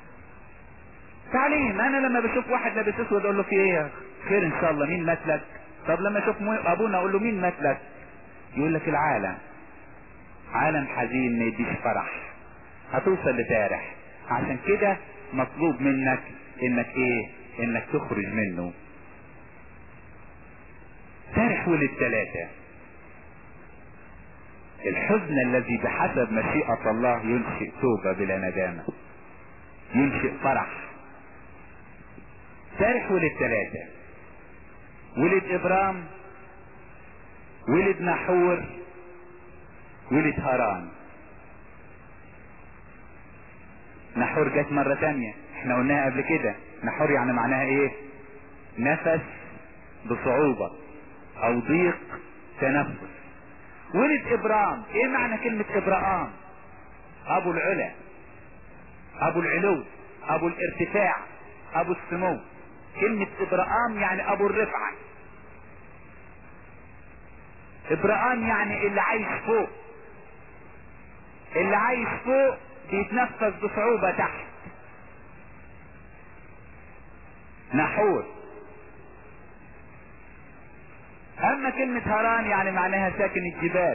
Speaker 1: تعليم انا لما بشوف واحد لابس اسود اقول له في ايه خير ان شاء الله مين مات لك طب لما اشوف ابونا اقول له مين مات لك يقول لك العالم عالم حزين ما يديش فرح هتوصل لتارح عشان كده مطلوب منك انك ايه انك تخرج منه تارح ولد ثلاثة الحزن الذي بحسب مشيئة الله ينشئ توبة بلا ندامة ينشئ فرح تارح ولد ثلاثة ولد ابرام ولد نحور ولد هاران نحور جت مرة تانية احنا قلناها قبل كده نحور يعني معناها ايه نفس بصعوبة او ضيق تنفس ولد ابرام ايه معنى كلمة ابراهام ابو العلا ابو العلو ابو الارتفاع ابو السمو كلمة ابراهام يعني ابو الرفعة ابراهام يعني اللي عايش فوق اللي عايش فوق بيتنفس بصعوبة تحت نحور اما كلمة هران يعني معناها ساكن الجبال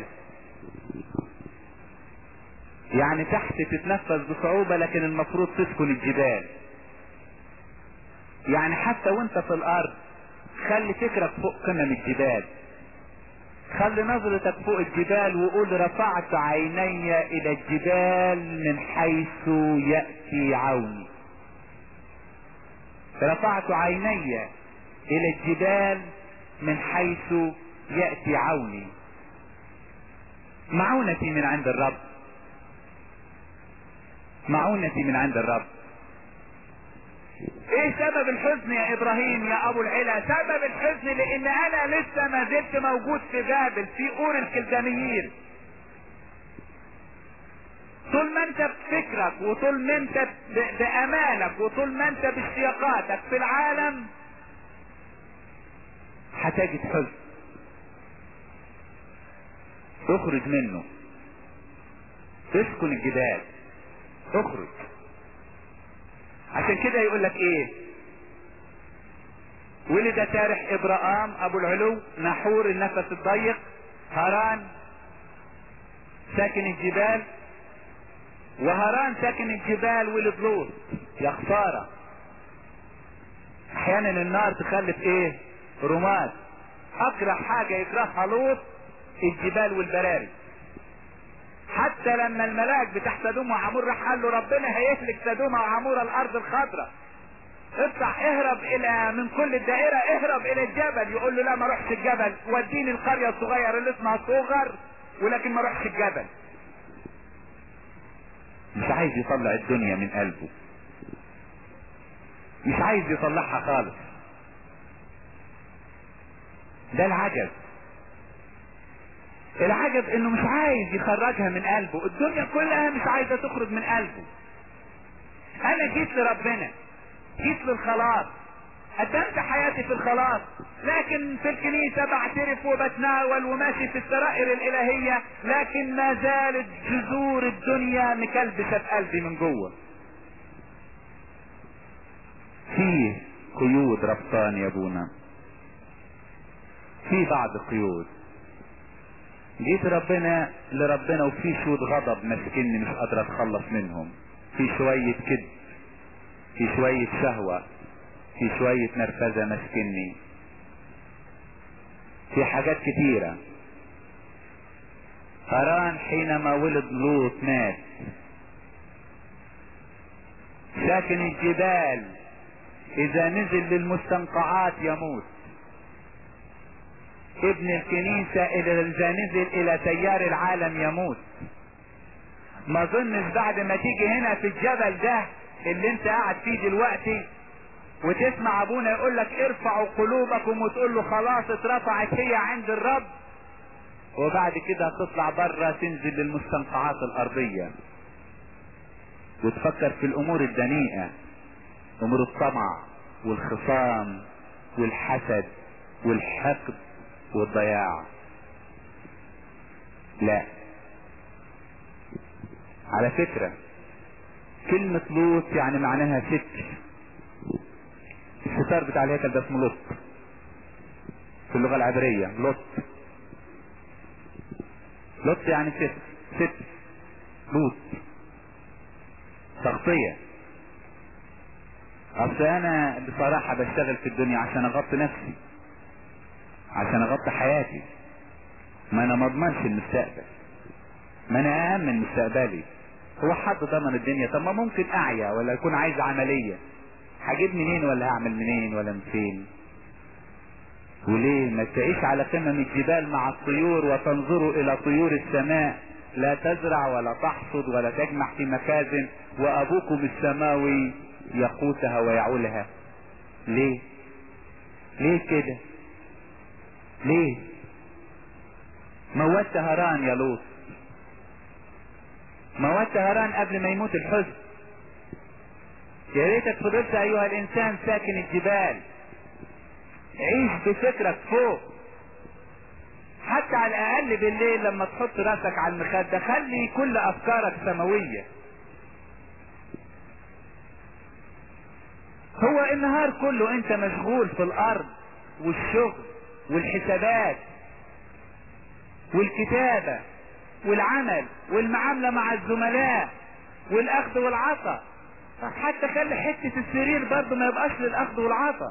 Speaker 1: يعني تحت تتنفس بصعوبة لكن المفروض تسكن الجبال يعني حتى وانت في الارض خلي فكرك فوق قمم الجبال خلي نظرتك فوق الجبال وقول رفعت عيني الى الجبال من حيث يأتي عوني رفعت عيني الى الجبال من حيث يأتي عوني معونتي من عند الرب معونتي من عند الرب ايه سبب الحزن يا ابراهيم يا ابو العلا سبب الحزن لان انا لسه ما زلت موجود في بابل في اور الكلدانيين طول ما انت بفكرك وطول ما انت بامالك وطول ما انت باشتياقاتك في العالم هتجد حزن اخرج منه اسكن الجبال اخرج عشان كده يقول لك ايه ولد تارح ابراهام ابو العلو نحور النفس الضيق هران ساكن الجبال وهران ساكن الجبال ولد لوط يا خساره احيانا النار تخلف ايه رماد اكره حاجه يكرهها لوط الجبال والبراري حتى لما الملاك بتاع سدوم وعمور راح قال له ربنا هيهلك سدوم وعمور الارض الخضراء اطلع اهرب الى من كل الدائرة اهرب الى الجبل يقول له لا ما روحش الجبل وديني القرية الصغيرة اللي اسمها صغر ولكن ما روحش الجبل مش عايز يطلع الدنيا من قلبه مش عايز يطلعها خالص ده العجب العجب انه مش عايز يخرجها من قلبه الدنيا كلها مش عايزة تخرج من قلبه انا جيت لربنا جيت للخلاص قدمت حياتي في الخلاص لكن في الكنيسة بعترف وبتناول وماشي في السرائر الالهية لكن ما زالت جذور الدنيا مكلبشة في قلبي من جوه فيه قيود ربطان يا ابونا في بعض قيود جيت ربنا لربنا وفي شوط غضب ماسكني مش قادر اتخلص منهم في شوية كذب في شوية شهوة في شوية نرفزة ماسكني في حاجات كتيرة هران حينما ولد لوط مات ساكن الجبال اذا نزل للمستنقعات يموت ابن الكنيسة اذا نزل الى تيار العالم يموت ما ظنش بعد ما تيجي هنا في الجبل ده اللي انت قاعد فيه دلوقتي وتسمع ابونا يقول لك ارفعوا قلوبكم وتقول له خلاص اترفعت هي عند الرب وبعد كده تطلع بره تنزل للمستنقعات الارضية وتفكر في الامور الدنيئة امور الطمع والخصام والحسد والحقد والضياع لا على فكرة كلمة لوط يعني معناها ستر الستار بتاع الهيكل ده اسمه لوط في اللغة العبرية لوط لوط يعني ستر ستر لوط تغطية اصل انا بصراحة بشتغل في الدنيا عشان اغطي نفسي عشان اغطي حياتي ما انا مضمنش المستقبل ما انا اهم من مستقبلي هو حد ضمن الدنيا طب ما ممكن اعيا ولا يكون عايز عملية هجيب منين ولا اعمل منين ولا من فين وليه ما تعيش على قمم الجبال مع الطيور وتنظروا الى طيور السماء لا تزرع ولا تحصد ولا تجمع في مخازن وابوكم السماوي يقوتها ويعولها ليه ليه كده ليه موت هران يا لوط موت هران قبل ما يموت الحزن يا ريتك فضلت ايها الانسان ساكن الجبال عيش بفكرك فوق حتى على الاقل بالليل لما تحط راسك على المخدة خلي كل افكارك سماوية هو النهار كله انت مشغول في الارض والشغل والحسابات والكتابة والعمل والمعاملة مع الزملاء والاخذ والعطاء حتى خلي حتة السرير برضه ما يبقاش للاخذ والعطاء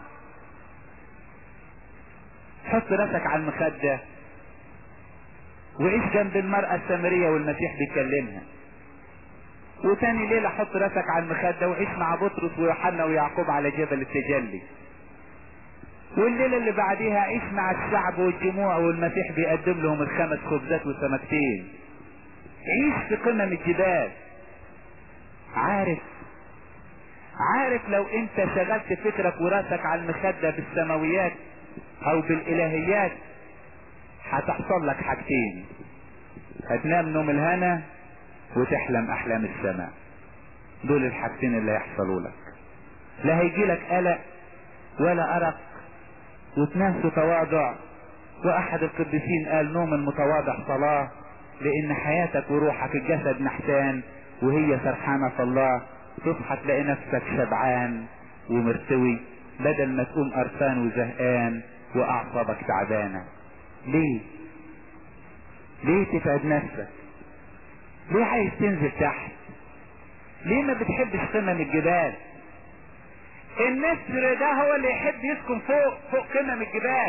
Speaker 1: حط راسك على المخدة وعيش جنب المرأة السامرية والمسيح بيكلمها وتاني ليلة حط راسك على المخدة وعيش مع بطرس ويوحنا ويعقوب على جبل التجلي والليلة اللي بعديها عيش مع الشعب والجموع والمسيح بيقدم لهم الخمس خبزات والسمكتين عيش في قمم الجبال عارف عارف لو انت شغلت فكرك وراسك على المخدة بالسماويات او بالالهيات هتحصل لك حاجتين هتنام نوم الهنا وتحلم احلام السماء دول الحاجتين اللي هيحصلوا لك لا هيجي لك قلق ولا ارق وتنام في تواضع واحد القديسين قال نوم المتواضع صلاة لان حياتك وروحك الجسد نحتان وهي سرحانة في الله تصحى تلاقي نفسك شبعان ومرتوي بدل ما تقوم قرفان وزهقان واعصابك تعبانة ليه ليه تتعب نفسك ليه عايز تنزل تحت ليه ما بتحبش قمم الجبال النسر ده هو اللي يحب يسكن فوق فوق قمم الجبال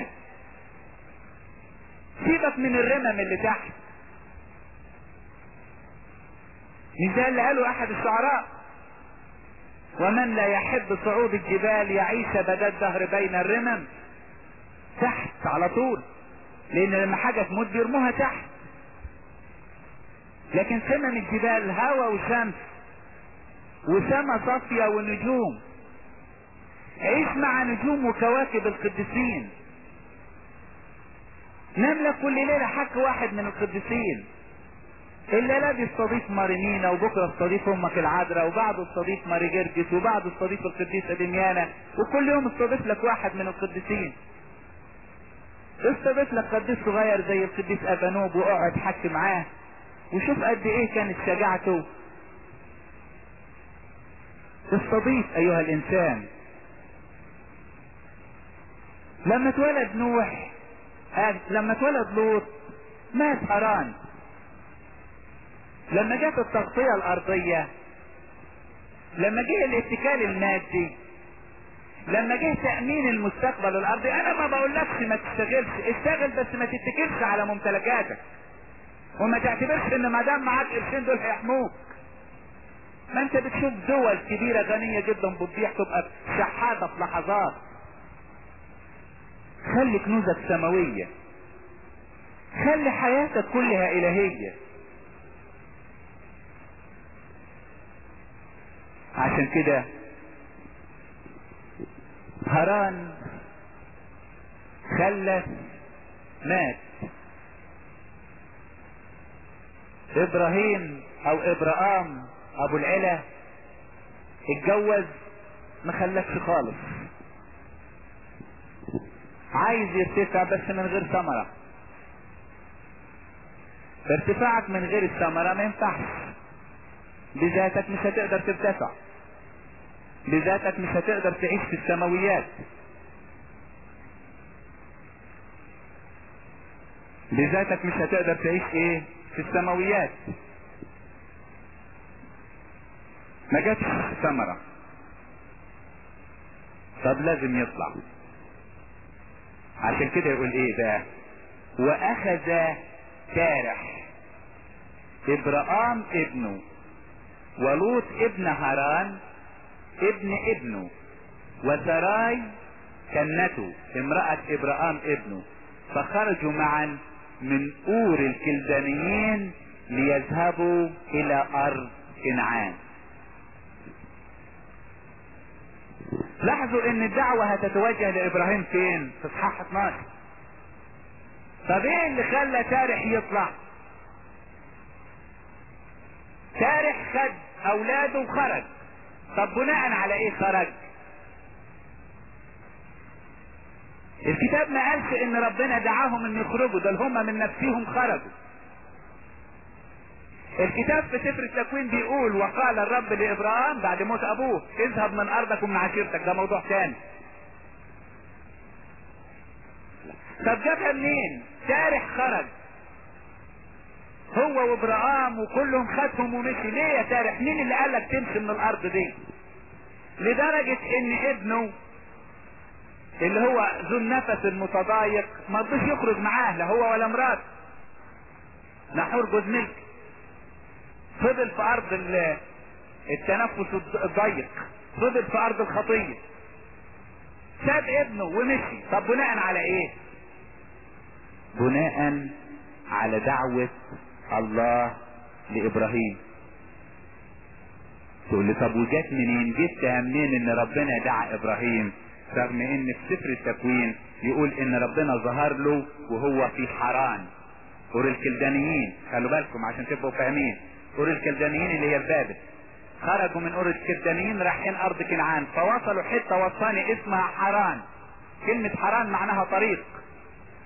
Speaker 1: سيبك من الرمم اللي تحت مش ده اللي قاله احد الشعراء ومن لا يحب صعود الجبال يعيش بدا الدهر بين الرمم تحت على طول لان لما حاجة تموت بيرموها تحت لكن قمم الجبال هواء وشمس وسما صافية ونجوم عيش مع نجوم وكواكب القديسين نام لك كل ليلة حك واحد من القديسين الليلة دي استضيف مارينينا وبكرة استضيف امك العذراء وبعده استضيف ماري جرجس وبعده استضيف القديسة دميانة وكل يوم استضيف لك واحد من القديسين استضيف لك قديس صغير زي القديس ابانوب واقعد حك معاه وشوف قد ايه كانت شجاعته استضيف ايها الانسان لما اتولد نوح لما اتولد لوط مات هران لما جت التغطية الارضية لما جه الاتكال المادي لما جه تأمين المستقبل الارضي انا ما بقولكش ما تشتغلش اشتغل بس ما تتكلش على ممتلكاتك وما تعتبرش ان ما دام معاك قرشين دول هيحموك ما انت بتشوف دول كبيرة غنية جدا بتضيع تبقى شحاتة في لحظات خلي كنوزك سماوية خلي حياتك كلها الهية عشان كده هران خلف مات ابراهيم او ابراهام ابو العلا اتجوز ما خلفش خالص عايز يرتفع بس من غير ثمرة ارتفاعك من غير الثمرة ما ينفعش بذاتك مش هتقدر ترتفع بذاتك مش هتقدر تعيش في السماويات بذاتك مش هتقدر تعيش ايه في السماويات ما جاتش ثمرة طب لازم يطلع عشان كده يقول ايه بقى واخذ تارح ابراهام ابنه ولوط ابن هران ابن ابنه وسراي كنته امرأة ابراهام ابنه فخرجوا معا من اور الكلدانيين ليذهبوا الى ارض كنعان لاحظوا ان الدعوة هتتوجه لابراهيم فين في اصحاح 12 طب ايه اللي خلى تارح يطلع تارح خد اولاده وخرج طب بناء على ايه خرج الكتاب ما قالش ان ربنا دعاهم ان يخرجوا ده هم من نفسهم خرجوا الكتاب في سفر التكوين بيقول وقال الرب لابراهيم بعد موت ابوه اذهب من ارضك ومن عشيرتك ده موضوع تاني طب جابها منين تارح خرج هو وابراهام وكلهم خدهم ومشي ليه يا تارح مين اللي قالك تمشي من الارض دي لدرجة ان ابنه اللي هو ذو النفس المتضايق ما رضيش يخرج معاه لا هو ولا مرات نحور جوز ملك فضل في ارض التنفس الضيق فضل في ارض الخطية ساب ابنه ومشي طب بناء على ايه بناء على دعوة الله لابراهيم تقول لي طب وجات منين جبتها منين ان ربنا دعا ابراهيم رغم ان في سفر التكوين يقول ان ربنا ظهر له وهو في حران اور الكلدانيين خلوا بالكم عشان تبقوا فاهمين اور الكلدانيين اللي هي البابل خرجوا من اور الكلدانيين رايحين ارض كنعان فوصلوا حته وصاني اسمها حران كلمة حران معناها طريق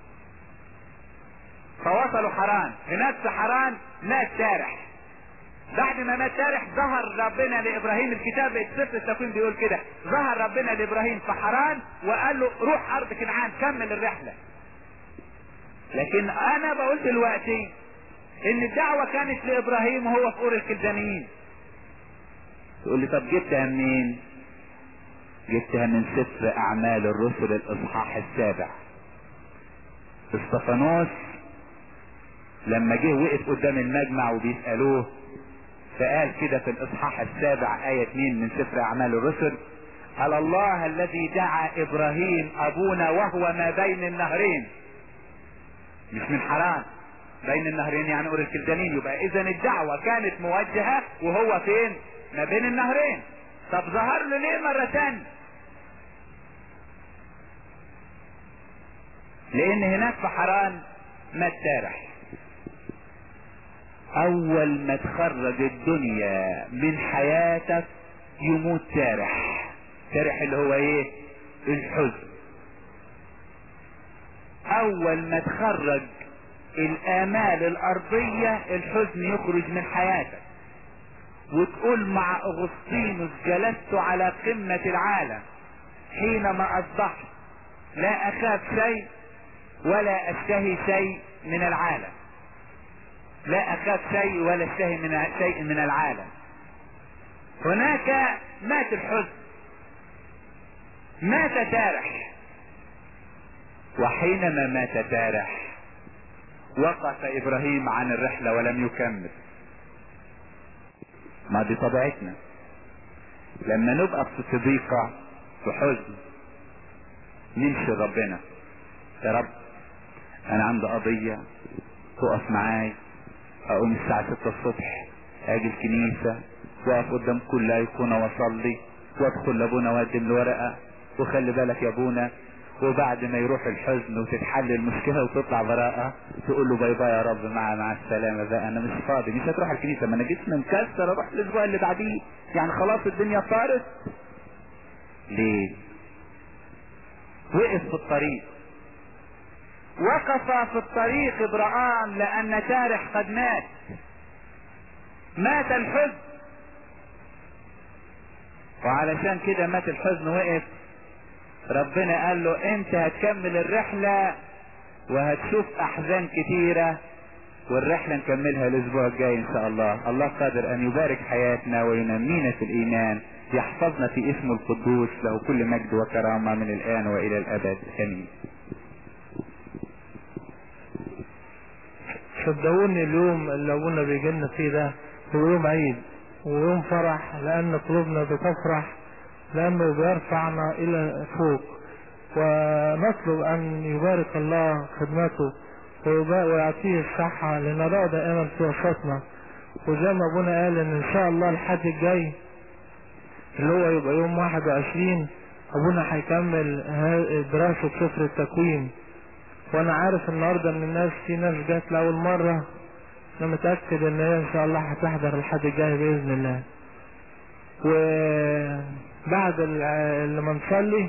Speaker 1: فوصلوا حران هناك في حران مات سارح بعد ما مات تارح ظهر ربنا لابراهيم الكتاب سفر التكوين بيقول كده ظهر ربنا لابراهيم في حران وقال له روح ارض كنعان كمل الرحله لكن انا بقول دلوقتي ان الدعوه كانت لابراهيم وهو في اور الكلدانيين تقول لي طب جبتها منين جبتها من سفر اعمال الرسل الاصحاح السابع استفانوس لما جه وقف قدام المجمع وبيسألوه فقال كده في الاصحاح السابع آية 2 من سفر اعمال الرسل قال الله الذي دعا ابراهيم ابونا وهو ما بين النهرين مش من حرام بين النهرين يعني اور الكلدانين يبقى اذا الدعوة كانت موجهة وهو فين ما بين النهرين طب ظهر له ليه مرة تانية لان هناك في حران مات تارح اول ما تخرج الدنيا من حياتك يموت تارح تارح اللي هو ايه الحزن اول ما تخرج الامال الارضية الحزن يخرج من حياتك وتقول مع اغسطينوس جلست على قمة العالم حينما اصبحت لا اخاف شيء ولا اشتهي شيء من العالم لا اخاف شيء ولا اشتهي من شيء من العالم هناك مات الحزن مات تارح وحينما مات تارح وقف ابراهيم عن الرحلة ولم يكمل ما دي طبيعتنا لما نبقى في ضيقة في حزن نمشي ربنا يا رب انا عندي قضية تقف معاي اقوم الساعة ستة الصبح اجي الكنيسة واقف قدام كل ايقونة واصلي وادخل لابونا واقدم له ورقة وخلي بالك يا ابونا وبعد ما يروح الحزن وتتحل المشكلة وتطلع براءة تقول له باي باي يا رب مع مع السلامة بقى انا مش فاضي مش هتروح الكنيسة ما انا جسمي مكسر اروح الاسبوع اللي بعديه يعني خلاص الدنيا طارت ليه وقف في الطريق وقف في الطريق ابراهام لان تارح قد مات مات الحزن وعلشان كده مات الحزن وقف ربنا قال له انت هتكمل الرحلة وهتشوف احزان كتيرة والرحلة نكملها الاسبوع الجاي ان شاء الله الله قادر ان يبارك حياتنا وينمينا في الايمان يحفظنا في اسمه القدوس له كل مجد وكرامة من الان والى الابد امين
Speaker 2: صدقوني اليوم اللي ابونا بيجي لنا فيه ده هو يوم عيد ويوم فرح لان قلوبنا بتفرح لانه بيرفعنا الى فوق ونطلب ان يبارك الله خدمته ويعطيه الصحة لنراه دائما في وسطنا وزي ما ابونا قال ان ان شاء الله الحج الجاي اللي هو يبقى يوم 21 ابونا هيكمل دراسة سفر التكوين وانا عارف النهاردة ان الناس في ناس جات لاول مرة انا متأكد ان هي ان شاء الله هتحضر الحد الجاي باذن الله وبعد لما نصلي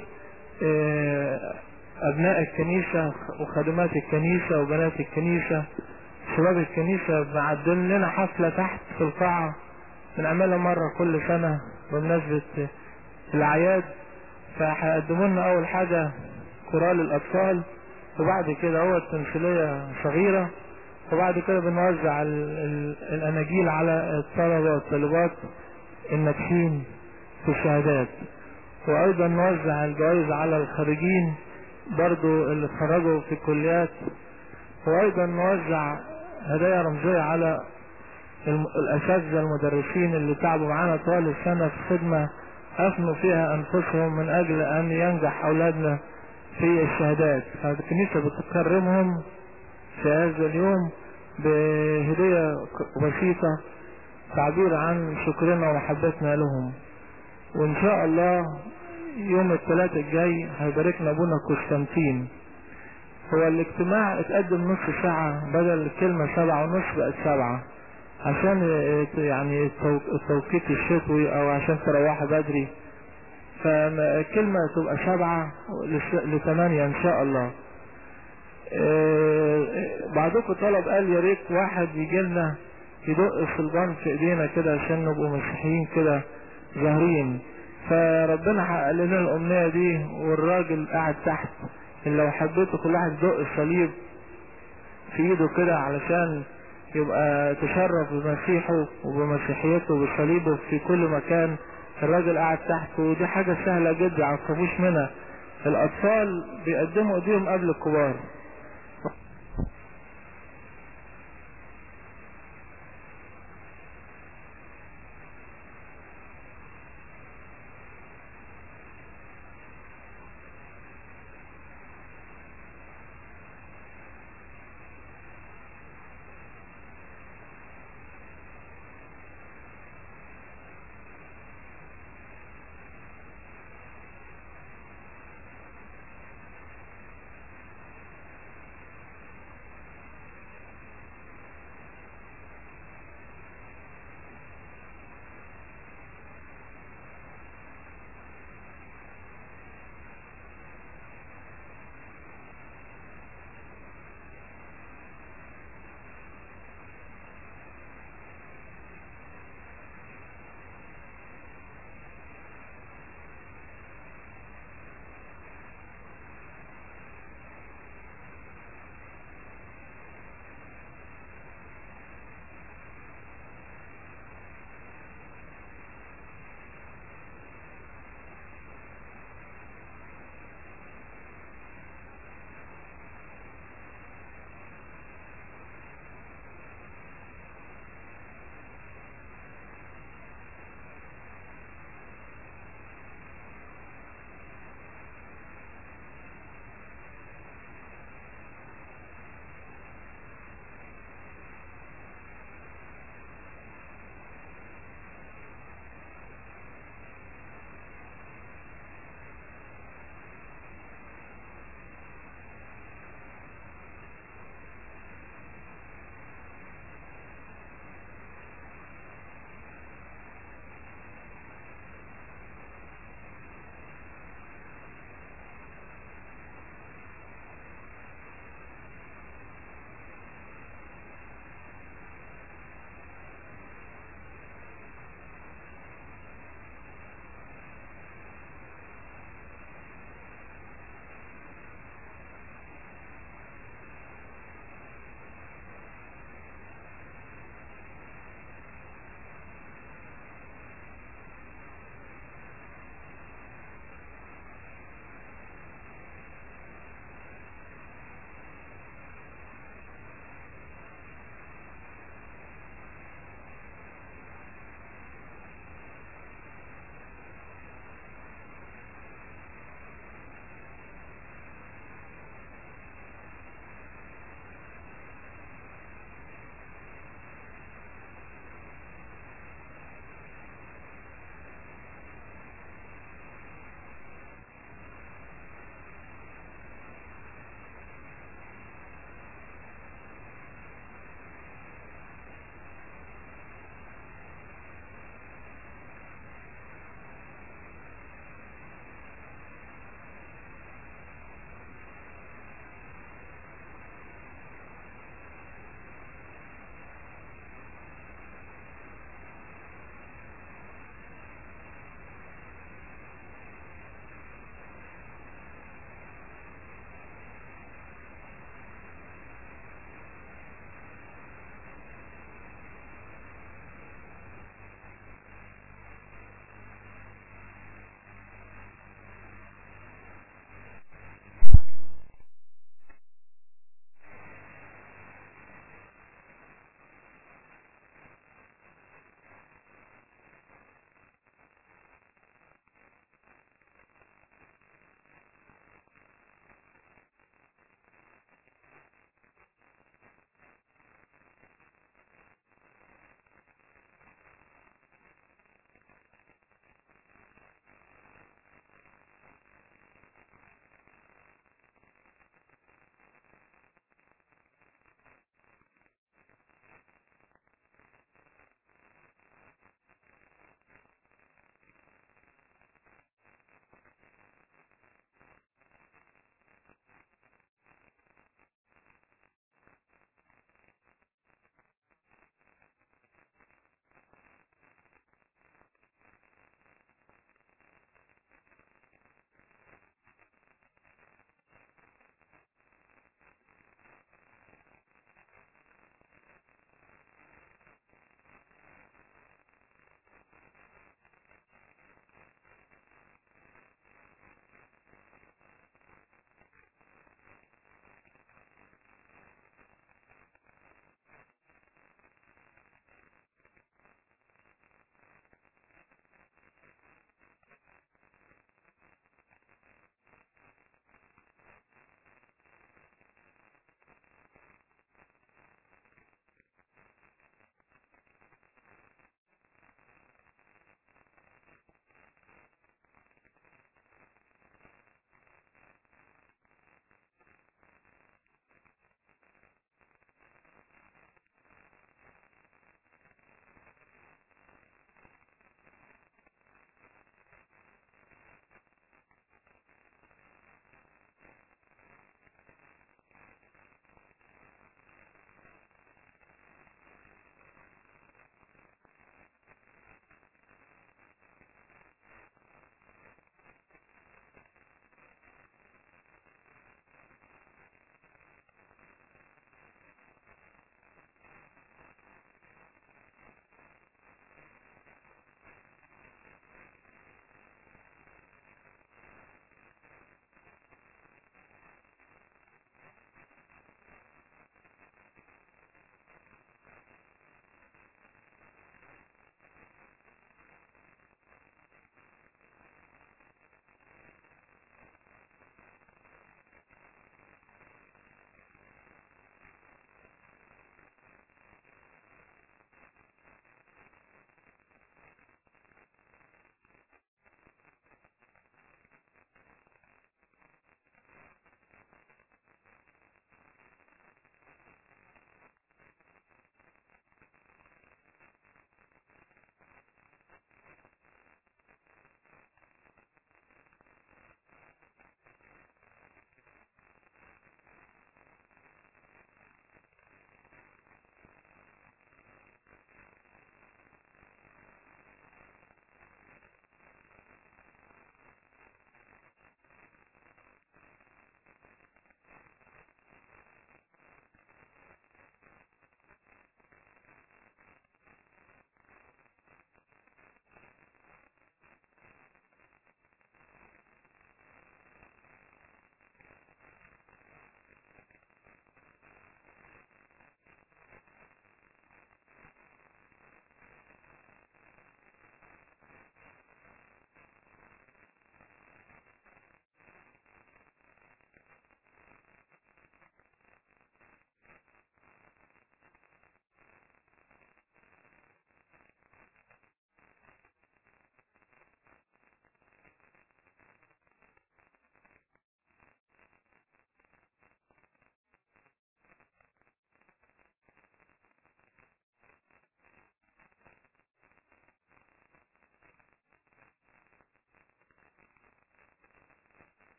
Speaker 2: ابناء الكنيسة وخادمات الكنيسة وبنات الكنيسة شباب الكنيسة معدل لنا حفلة تحت في القاعة بنعملها مرة كل سنة بمناسبة الاعياد فهيقدموا لنا اول حاجة كورال الاطفال وبعد كده هو تمثيلية صغيرة وبعد كده بنوزع ال ال الاناجيل على الطلبة والطالبات الناجحين في الشهادات وايضا نوزع الجوائز على الخارجين برضو اللي اتخرجوا في الكليات وايضا نوزع هدايا رمزية على الاساتذة المدرسين اللي تعبوا معانا طوال السنة في خدمة افنوا فيها انفسهم من اجل ان ينجح اولادنا في الشهادات فالكنيسة بتكرمهم في هذا اليوم بهدية بسيطة تعبير عن شكرنا ومحبتنا لهم وان شاء الله يوم الثلاثاء الجاي هيباركنا ابونا قسطنطين هو الاجتماع اتقدم نص ساعة بدل الكلمة سبعة ونص بقت سبعة عشان يعني التوقيت الشتوي او عشان تروحوا بدري فالكلمة تبقى سبعة لثمانية ان شاء الله بعضكم طلب قال يا ريت واحد يجي لنا يدق الصلبان في ايدينا كده عشان نبقوا مسيحيين كده ظاهرين فربنا حقق لنا الامنية دي والراجل قاعد تحت اللي لو حبيته كل واحد يدق الصليب في ايده كده علشان يبقى تشرف بمسيحه وبمسيحيته وبصليبه في كل مكان الراجل قاعد تحت ودي حاجة سهلة جدا عصبوش منها الاطفال بيقدموا ايديهم قبل الكبار